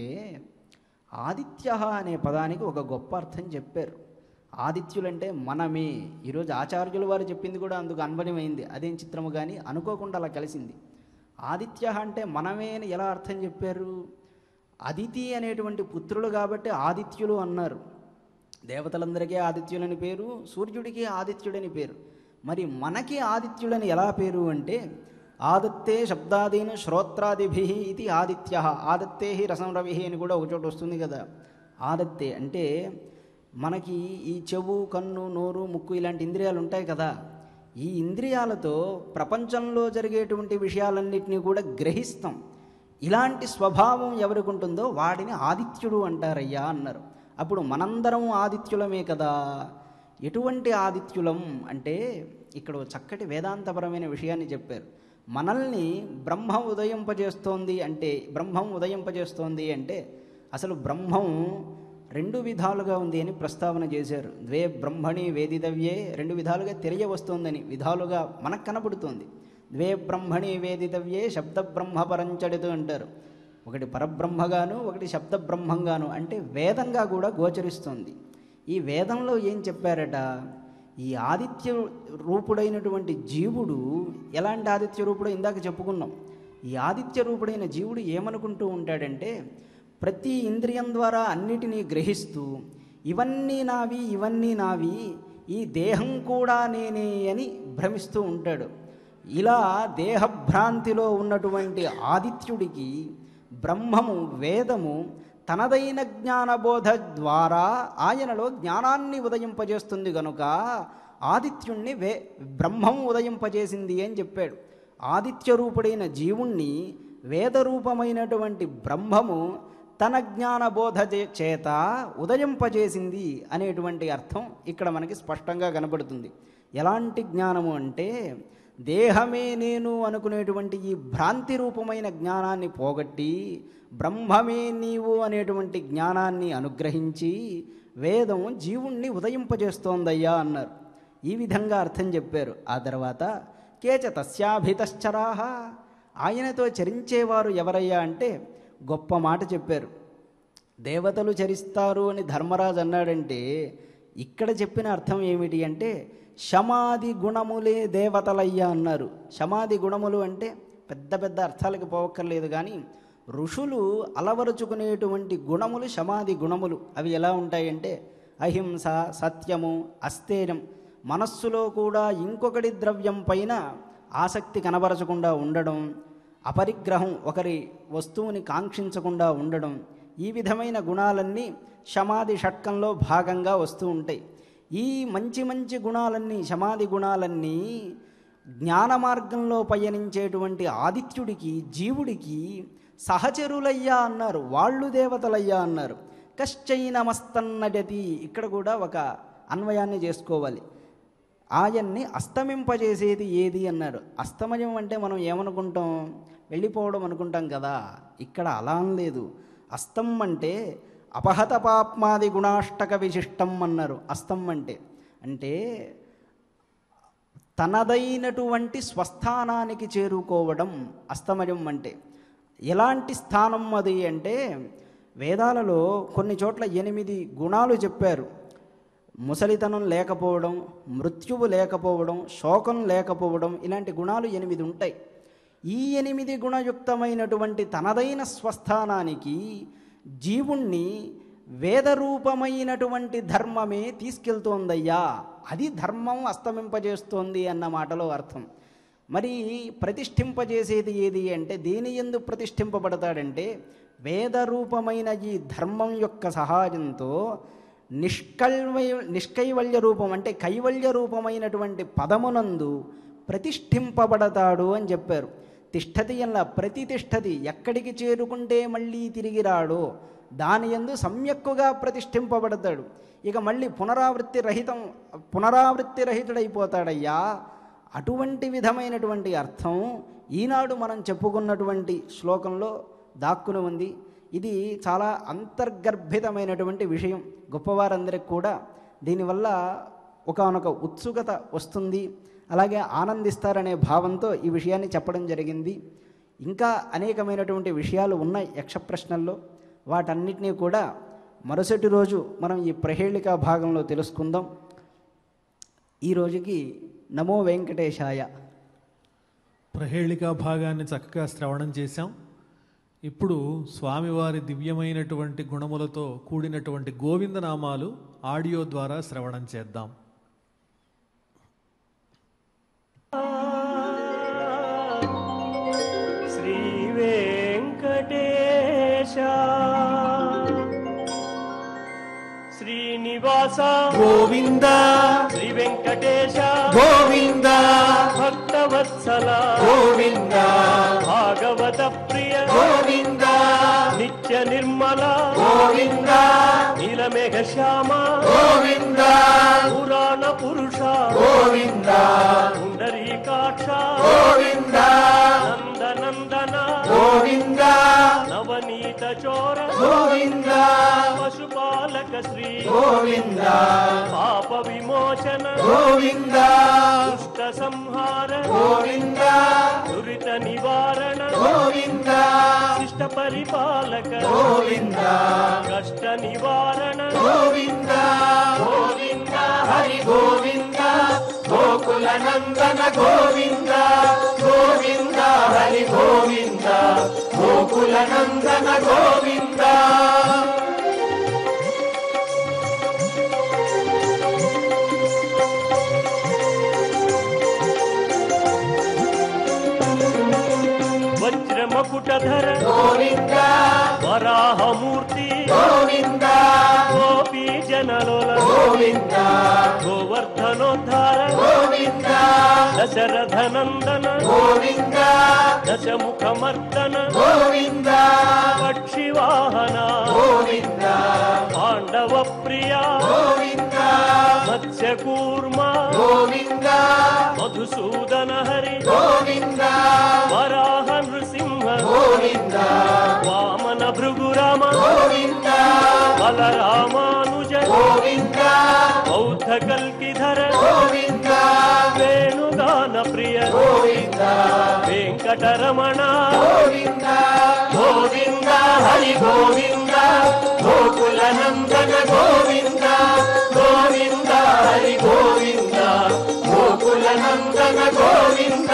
ఆదిత్య అనే పదానికి ఒక గొప్ప అర్థం చెప్పారు ఆదిత్యులంటే మనమే ఈరోజు ఆచార్యుల వారు చెప్పింది కూడా అందుకు అన్వయమైంది అదేం చిత్రము కానీ అనుకోకుండా అలా కలిసింది ఆదిత్య అంటే మనమే అని ఎలా అర్థం చెప్పారు అదితి అనేటువంటి పుత్రులు కాబట్టి ఆదిత్యులు అన్నారు దేవతలందరికీ ఆదిత్యులని పేరు సూర్యుడికి ఆదిత్యుడని పేరు మరి మనకి ఆదిత్యుడని ఎలా పేరు అంటే ఆదత్తే శబ్దాదీన శ్రోత్రాదిభి ఇది ఆదిత్య ఆదత్తే హి రసం రవి అని కూడా ఒక చోట వస్తుంది కదా ఆదత్తే అంటే మనకి ఈ చెవు కన్ను నోరు ముక్కు ఇలాంటి ఇంద్రియాలు ఉంటాయి కదా ఈ ఇంద్రియాలతో ప్రపంచంలో జరిగేటువంటి విషయాలన్నింటినీ కూడా గ్రహిస్తాం ఇలాంటి స్వభావం ఎవరికి ఉంటుందో వాడిని ఆదిత్యుడు అంటారయ్యా అన్నారు అప్పుడు మనందరం ఆదిత్యులమే కదా ఎటువంటి ఆదిత్యులం అంటే ఇక్కడ ఓ చక్కటి వేదాంతపరమైన విషయాన్ని చెప్పారు మనల్ని బ్రహ్మ ఉదయింపజేస్తోంది అంటే బ్రహ్మం ఉదయింపజేస్తోంది అంటే అసలు బ్రహ్మం రెండు విధాలుగా ఉంది అని ప్రస్తావన చేశారు ద్వే బ్రహ్మణి వేదితవ్యే రెండు విధాలుగా తెలియవస్తోందని విధాలుగా మనకు కనబడుతోంది ద్వే బ్రహ్మణి వేదితవ్యే శబ్ద బ్రహ్మ పరంచడితు అంటారు ఒకటి పరబ్రహ్మగాను ఒకటి శబ్ద బ్రహ్మంగాను అంటే వేదంగా కూడా గోచరిస్తోంది ఈ వేదంలో ఏం చెప్పారట ఈ ఆదిత్య రూపుడైనటువంటి జీవుడు ఎలాంటి ఆదిత్య రూపుడో ఇందాక చెప్పుకున్నాం ఈ ఆదిత్య రూపుడైన జీవుడు ఏమనుకుంటూ ఉంటాడంటే ప్రతి ఇంద్రియం ద్వారా అన్నిటినీ గ్రహిస్తూ ఇవన్నీ నావి ఇవన్నీ నావి ఈ దేహం కూడా నేనే అని భ్రమిస్తూ ఉంటాడు ఇలా దేహభ్రాంతిలో ఉన్నటువంటి ఆదిత్యుడికి బ్రహ్మము వేదము తనదైన జ్ఞానబోధ ద్వారా ఆయనలో జ్ఞానాన్ని ఉదయింపజేస్తుంది గనుక ఆదిత్యుణ్ణి వే బ్రహ్మం ఉదయింపజేసింది అని చెప్పాడు ఆదిత్య రూపుడైన జీవుణ్ణి వేదరూపమైనటువంటి బ్రహ్మము తన జ్ఞానబోధ చే- చేత ఉదయింపజేసింది అనేటువంటి అర్థం ఇక్కడ మనకి స్పష్టంగా కనబడుతుంది ఎలాంటి జ్ఞానము అంటే దేహమే నేను అనుకునేటువంటి ఈ భ్రాంతి రూపమైన జ్ఞానాన్ని పోగొట్టి బ్రహ్మమే నీవు అనేటువంటి జ్ఞానాన్ని అనుగ్రహించి వేదం జీవుణ్ణి ఉదయింపజేస్తోందయ్యా అన్నారు ఈ విధంగా అర్థం చెప్పారు ఆ తర్వాత కేచ తస్యాభితశ్చరాహ ఆయనతో చరించేవారు ఎవరయ్యా అంటే గొప్ప మాట చెప్పారు దేవతలు చరిస్తారు అని ధర్మరాజు అన్నాడంటే ఇక్కడ చెప్పిన అర్థం ఏమిటి అంటే శమాది గుణములే దేవతలయ్యా అన్నారు శమాది గుణములు అంటే పెద్ద పెద్ద అర్థాలకు పోవక్కర్లేదు కానీ ఋషులు అలవరుచుకునేటువంటి గుణములు శమాది గుణములు అవి ఎలా ఉంటాయంటే అహింస సత్యము అస్థేయం మనస్సులో కూడా ఇంకొకటి ద్రవ్యం పైన ఆసక్తి కనబరచకుండా ఉండడం అపరిగ్రహం ఒకరి వస్తువుని కాంక్షించకుండా ఉండడం ఈ విధమైన గుణాలన్నీ శమాది షట్కంలో భాగంగా వస్తూ ఉంటాయి ఈ మంచి మంచి గుణాలన్నీ శమాది గుణాలన్నీ జ్ఞాన మార్గంలో పయనించేటువంటి ఆదిత్యుడికి జీవుడికి సహచరులయ్యా అన్నారు వాళ్ళు దేవతలయ్యా అన్నారు కశ్చైనమస్తన్నజతి ఇక్కడ కూడా ఒక అన్వయాన్ని చేసుకోవాలి ఆయన్ని అస్తమింపజేసేది ఏది అన్నారు అస్తమయం అంటే మనం ఏమనుకుంటాం వెళ్ళిపోవడం అనుకుంటాం కదా ఇక్కడ అలా అనలేదు అస్తం అంటే అపహత పాప్మాది గుణాష్టక విశిష్టం అన్నారు అస్తం అంటే అంటే తనదైనటువంటి స్వస్థానానికి చేరుకోవడం అస్తమయం అంటే ఎలాంటి స్థానం అది అంటే వేదాలలో కొన్ని చోట్ల ఎనిమిది గుణాలు చెప్పారు ముసలితనం లేకపోవడం మృత్యువు లేకపోవడం శోకం లేకపోవడం ఇలాంటి గుణాలు ఎనిమిది ఉంటాయి ఈ ఎనిమిది గుణయుక్తమైనటువంటి తనదైన స్వస్థానానికి జీవుణ్ణి వేదరూపమైనటువంటి ధర్మమే తీసుకెళ్తోందయ్యా అది ధర్మం అస్తమింపజేస్తోంది అన్న మాటలో అర్థం మరి ప్రతిష్ఠింపజేసేది ఏది అంటే దేని ఎందు ప్రతిష్ఠింపబడతాడంటే వేదరూపమైన ఈ ధర్మం యొక్క సహాయంతో నిష్కల్వయ నిష్కైవల్య రూపం అంటే కైవల్య రూపమైనటువంటి పదమునందు ప్రతిష్ఠింపబడతాడు అని చెప్పారు తిష్టతి అలా ప్రతితిష్టతి ఎక్కడికి చేరుకుంటే మళ్ళీ తిరిగి రాడో దాని ఎందు సమ్యక్కుగా ప్రతిష్ఠింపబడతాడు ఇక మళ్ళీ పునరావృత్తి రహితం పునరావృత్తి రహితుడైపోతాడయ్యా అటువంటి విధమైనటువంటి అర్థం ఈనాడు మనం చెప్పుకున్నటువంటి శ్లోకంలో దాక్కుని ఉంది ఇది చాలా అంతర్గర్భితమైనటువంటి విషయం గొప్పవారందరికి కూడా దీనివల్ల ఒకానొక ఉత్సుకత వస్తుంది అలాగే ఆనందిస్తారనే భావంతో ఈ విషయాన్ని చెప్పడం జరిగింది ఇంకా అనేకమైనటువంటి విషయాలు ఉన్నాయి యక్ష ప్రశ్నల్లో వాటన్నిటినీ కూడా మరుసటి రోజు మనం ఈ ప్రహేళిక భాగంలో తెలుసుకుందాం ఈ రోజుకి నమో వెంకటేశాయ ప్రహేళికా భాగాన్ని చక్కగా శ్రవణం చేశాం ఇప్పుడు స్వామివారి దివ్యమైనటువంటి గుణములతో కూడినటువంటి గోవిందనామాలు ఆడియో ద్వారా శ్రవణం చేద్దాం శ్రీ వెంకటేశ శ్రీనివాస గోవింద శ్రీ వెంకటేశ గోవింద భక్తవత్సల గోవింద భాగవత ప్రియ గోవింద నిత్య నిర్మల గోవింద నీలమేఘ శ్యామ గోవింద పురాణ పురుష గోవింద పుండరీకాక్ష గోవింద నందనందన గోవింద నవనీత చోర గోవింద పశుపాలక శ్రీ గోవింద పాప విమోచన గోవింద దుష్ట సంహార గోవింద దురిత నివారణ గోవింద శిష్ట పరిపాలక గోవింద కష్ట నివారణ గోవింద గోవింద హరి గోవింద గోకుల నందన గోవింద గోవింద హరి గోవింద గోకుల నందన గోవింద వజ్రమకుటధర గోవింద వరాహమూర్తి గోవింద గోపీ జనలోల గోవింద గోవర్ధనోద్ధార గోవింద దశరథ నందన గోవింద దశముఖమర్దన గోవింద పక్షివాహన గోవింద పాండవ ప్రియ గోవింద మత్స్యకూర్మ గోవింద మధుసూదన హరి గోవింద వరాహ నృసింహ గోవింద వామన భృగురామ గోవింద బలరామానుజ గోవింద బౌద్ధ కల్కిధర గోవింద వేణుగాన ప్రియ గోవింద వెంకటరమణ గోవింద గోవింద హరి గోవింద గోకుల నందన గోవింద గోవింద హరి గోవింద గోకుల నందన గోవింద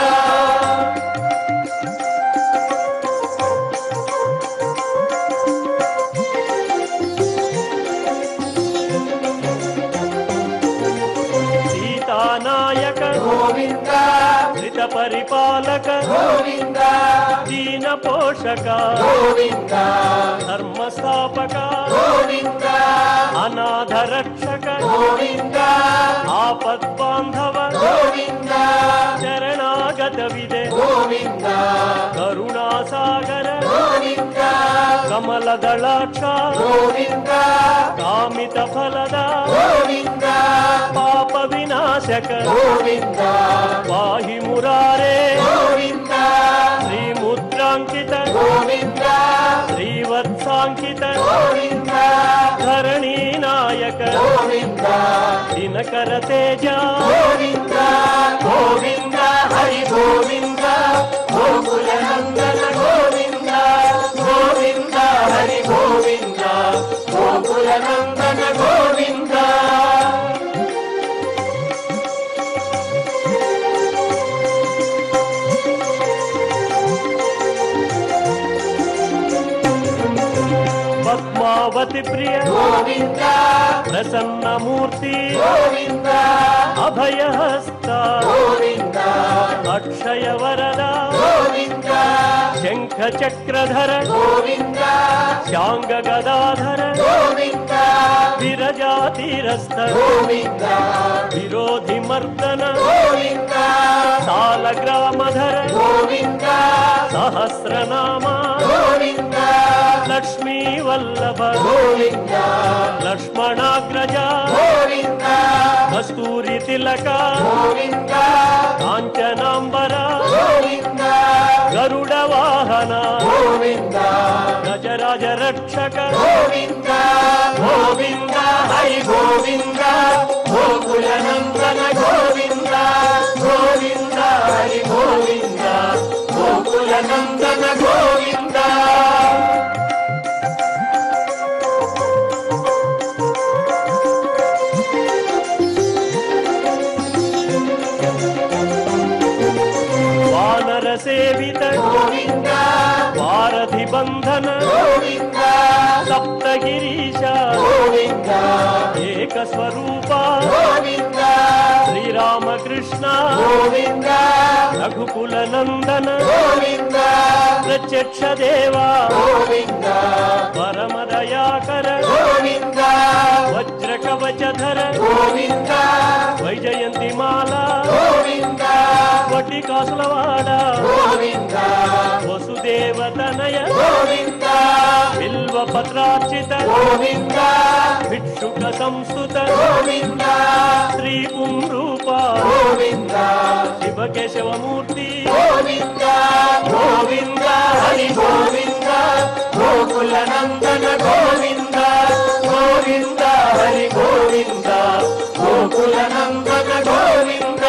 సీతానాయక గోవింద ధృత పరిపాలక గోవింద దీన పోషక గోవింద ధర్మ స్థాపక గోవింద అనాథ రక్షక గోవింద ఆపద్ బాంధవ గోవింద శరణాగత విదే గోవింద కరుణాసాగర గోవింద కమల దళాక్ష గోవింద కామిత ఫలద గోవింద పాప వినాశక గోవింద పాహి మురారే గోవింద శ్రీముద్రాంకిత గోవింద శ్రీవత్సాంకిత గోవింద ధరణీ నాయక గోవింద దినకర తేజ గోవింద గోవింద హరి గోవింద గోకుల నందన గోవింద గోవింద హరి గోవింద గోకుల నందన గోవింద పద్మావతి ప్రియ గోవింద ప్రసన్నమూర్తి గోవింద అభయహస్త గోవింద అక్షయ వరద గోవింద శంఖ చక్రధర గోవింద శాంగ గదాధర గోవింద విరజాతిరస్థ గోవింద విరోధి మర్దన గోవింద సాలగ్రామధర గోవింద సహస్రనామ గోవింద లక్ష్మీ వల్లభ గోవింద లక్ష్మణాగ్రజ గోవింద కస్తూరి తిలక గోవింద కాంచనాంబర గోవింద గరుడ వాహన గోవింద గజరాజ రక్షక గోవింద గోవింద హరి గోవింద గోకుల నందన గోవింద గోవింద హరి గోవింద గోకుల నందన గోవింద వానర సేవిత గోవింద వారధి బంధన గోవింద సప్తగిరీశ గోవింద ఏక స్వరూప గోవింద శ్రీరామకృష్ణ గోవింద రఘుకుల నందన గోవింద ప్రత్యక్ష దేవా గోవింద పరమదయాకర గోవింద వజ్ర కవచధర గోవింద వైజయంతి మాల గోవింద వడ్డి కాసులవాడ గోవింద వసుదేవతనయ గోవింద బిల్వ పత్రార్చిత గోవింద భిక్షుక సంస్థుత గోవింద శ్రీ పుంరూప గోవింద శివకేశవమూర్తి గోవింద గోవింద హరి గోవింద గోకుల నందన గోవింద గోవింద హరి గోవింద గోకుల నందన గోవింద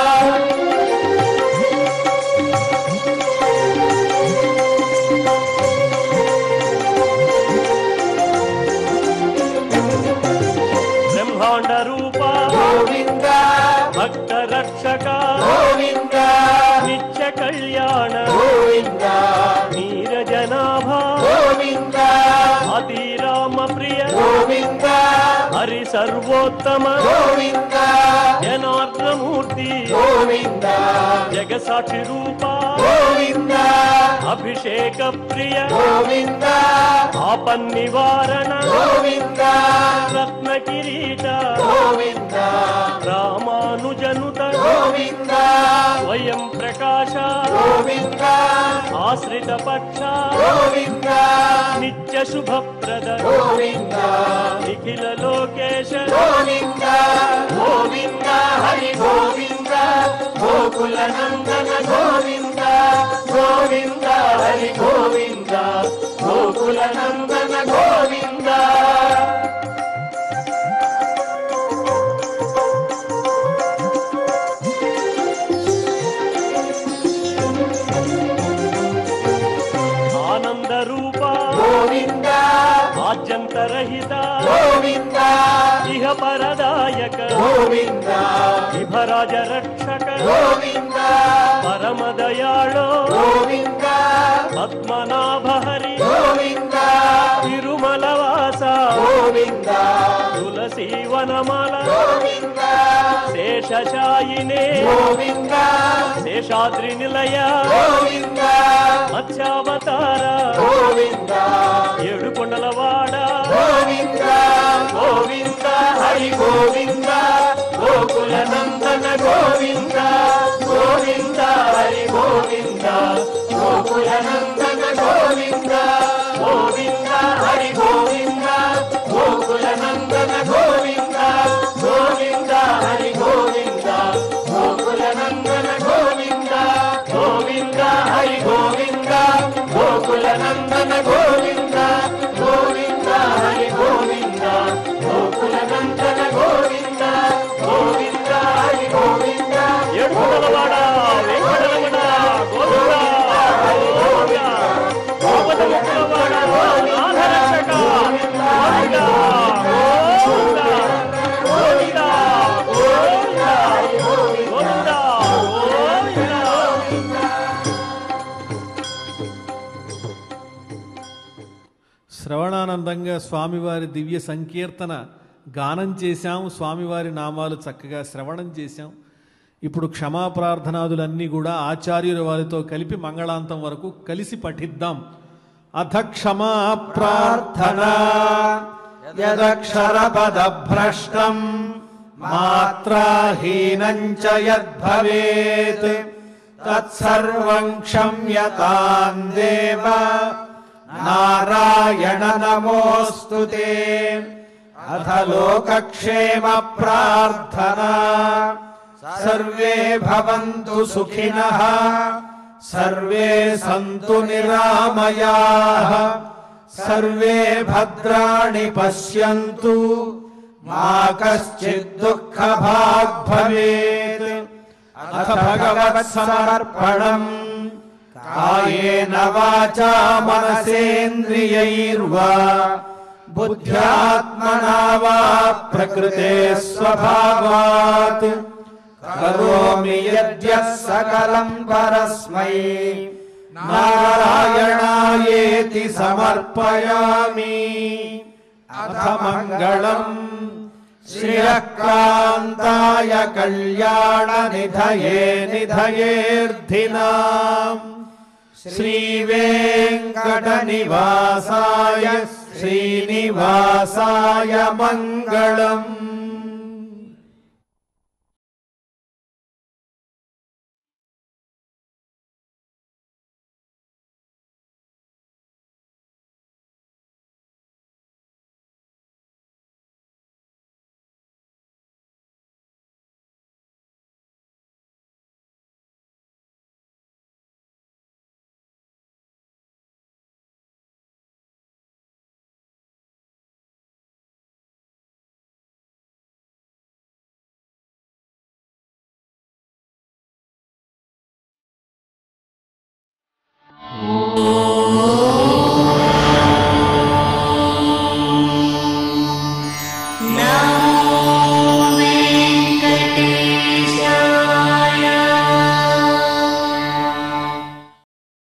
బ్రహ్మాండ రూప గోవింద భక్త రక్షక గోవింద నిత్య కళ్యాణ గోవింద నీరజనాభ గోవింద అతిరామ ప్రియ గోవింద హరి సర్వోత్తమ గోవింద జనార్దమూర్తి గోవింద జగసాక్షి రూప గోవింద అభిషేక ప్రియ గోవింద ఆపన్నివారణ గోవింద రత్న కిరీట గోవింద రామానుజనుత గోవింద స్వయం ప్రకాశ గోవింద ఆశ్రిత పక్ష గోవింద నిత్య శుభప్రద గోవింద నిఖిల లోకేశ గోవింద గోవింద హరి గోవింద నందన గోవింద గోవింద హరి గోవింద గోకుల నందన గోవింద ఆనంద రూప గోవింద ఆద్యంతరహిత గోవింద ఇహ పరదాయక గోవింద విభరాజ రక్షక గోవింద పరమదయాళో గోవింద పద్మనాభ హరి గోవింద తిరుమలవాస గోవింద తులసి వనమాల గోవింద శేషశాయినే గోవింద శేషాద్రి నిలయ గోవింద మత్స్యావతార గోవింద ఏడు కొండలవాడ గోవింద గోవింద హరి గోవింద గోకుల నందన గోవింద గోవింద హరి గోవింద గోకుల నందన గోవింద గోవింద హరి గోవింద గోకుల నందన గోవింద గోవింద హరి గోవింద గోకుల నందన గోవింద గోవింద హరి గోవింద గోకుల నందన గోవింద గోవింద హరి గోవింద గోకుల నందన గోవింద గోవింద హరి గోవింద ఏడు కొండలవాడ వెంకటరమణ గోవింద గోవింద గోపతి ముక్కులవాడ నాథరక్షక గోవింద గోవింద గోవింద గోవింద గోవింద గోవింద శ్రవణానందంగా స్వామివారి దివ్య సంకీర్తన గానం చేశాం స్వామివారి నామాలు చక్కగా శ్రవణం చేశాం ఇప్పుడు క్షమా ప్రార్థనాదులన్నీ కూడా ఆచార్యుల వారితో కలిపి మంగళాంతం వరకు కలిసి పఠిద్దాం అథ క్షమా ప్రార్థన యదక్షరపదభ్రష్టం మాత్రాహీనం చ యద్భవేత్ తత్సర్వం క్షమ్యతాం దేవ నారాయణ నమోऽस्तु తే అథ లోకక్షేమ ప్రార్థనా సర్వే భవంతు సుఖినః సర్వే సంతు నిరామయాః సర్వే భద్రాణి పశ్యంతు మా కశ్చిద్ దుఃఖభాగ్ భవేత్ అథ భగవత్ సమర్పణం కాయేన వాచా మనసేంద్రియైర్వా బుద్ధ్యాత్మనా వా ప్రకృతే స్వభావాత్ కరోమి యద్యత్ సకలం పరస్మై నారాయణాయేతి సమర్పయామి అథ మంగళం శ్రియకాంతాయ కళ్యాణ నిధయే నిధయేర్ధినాం శ్రీవేంకట నివాసాయ శ్రీనివాసాయ మంగళం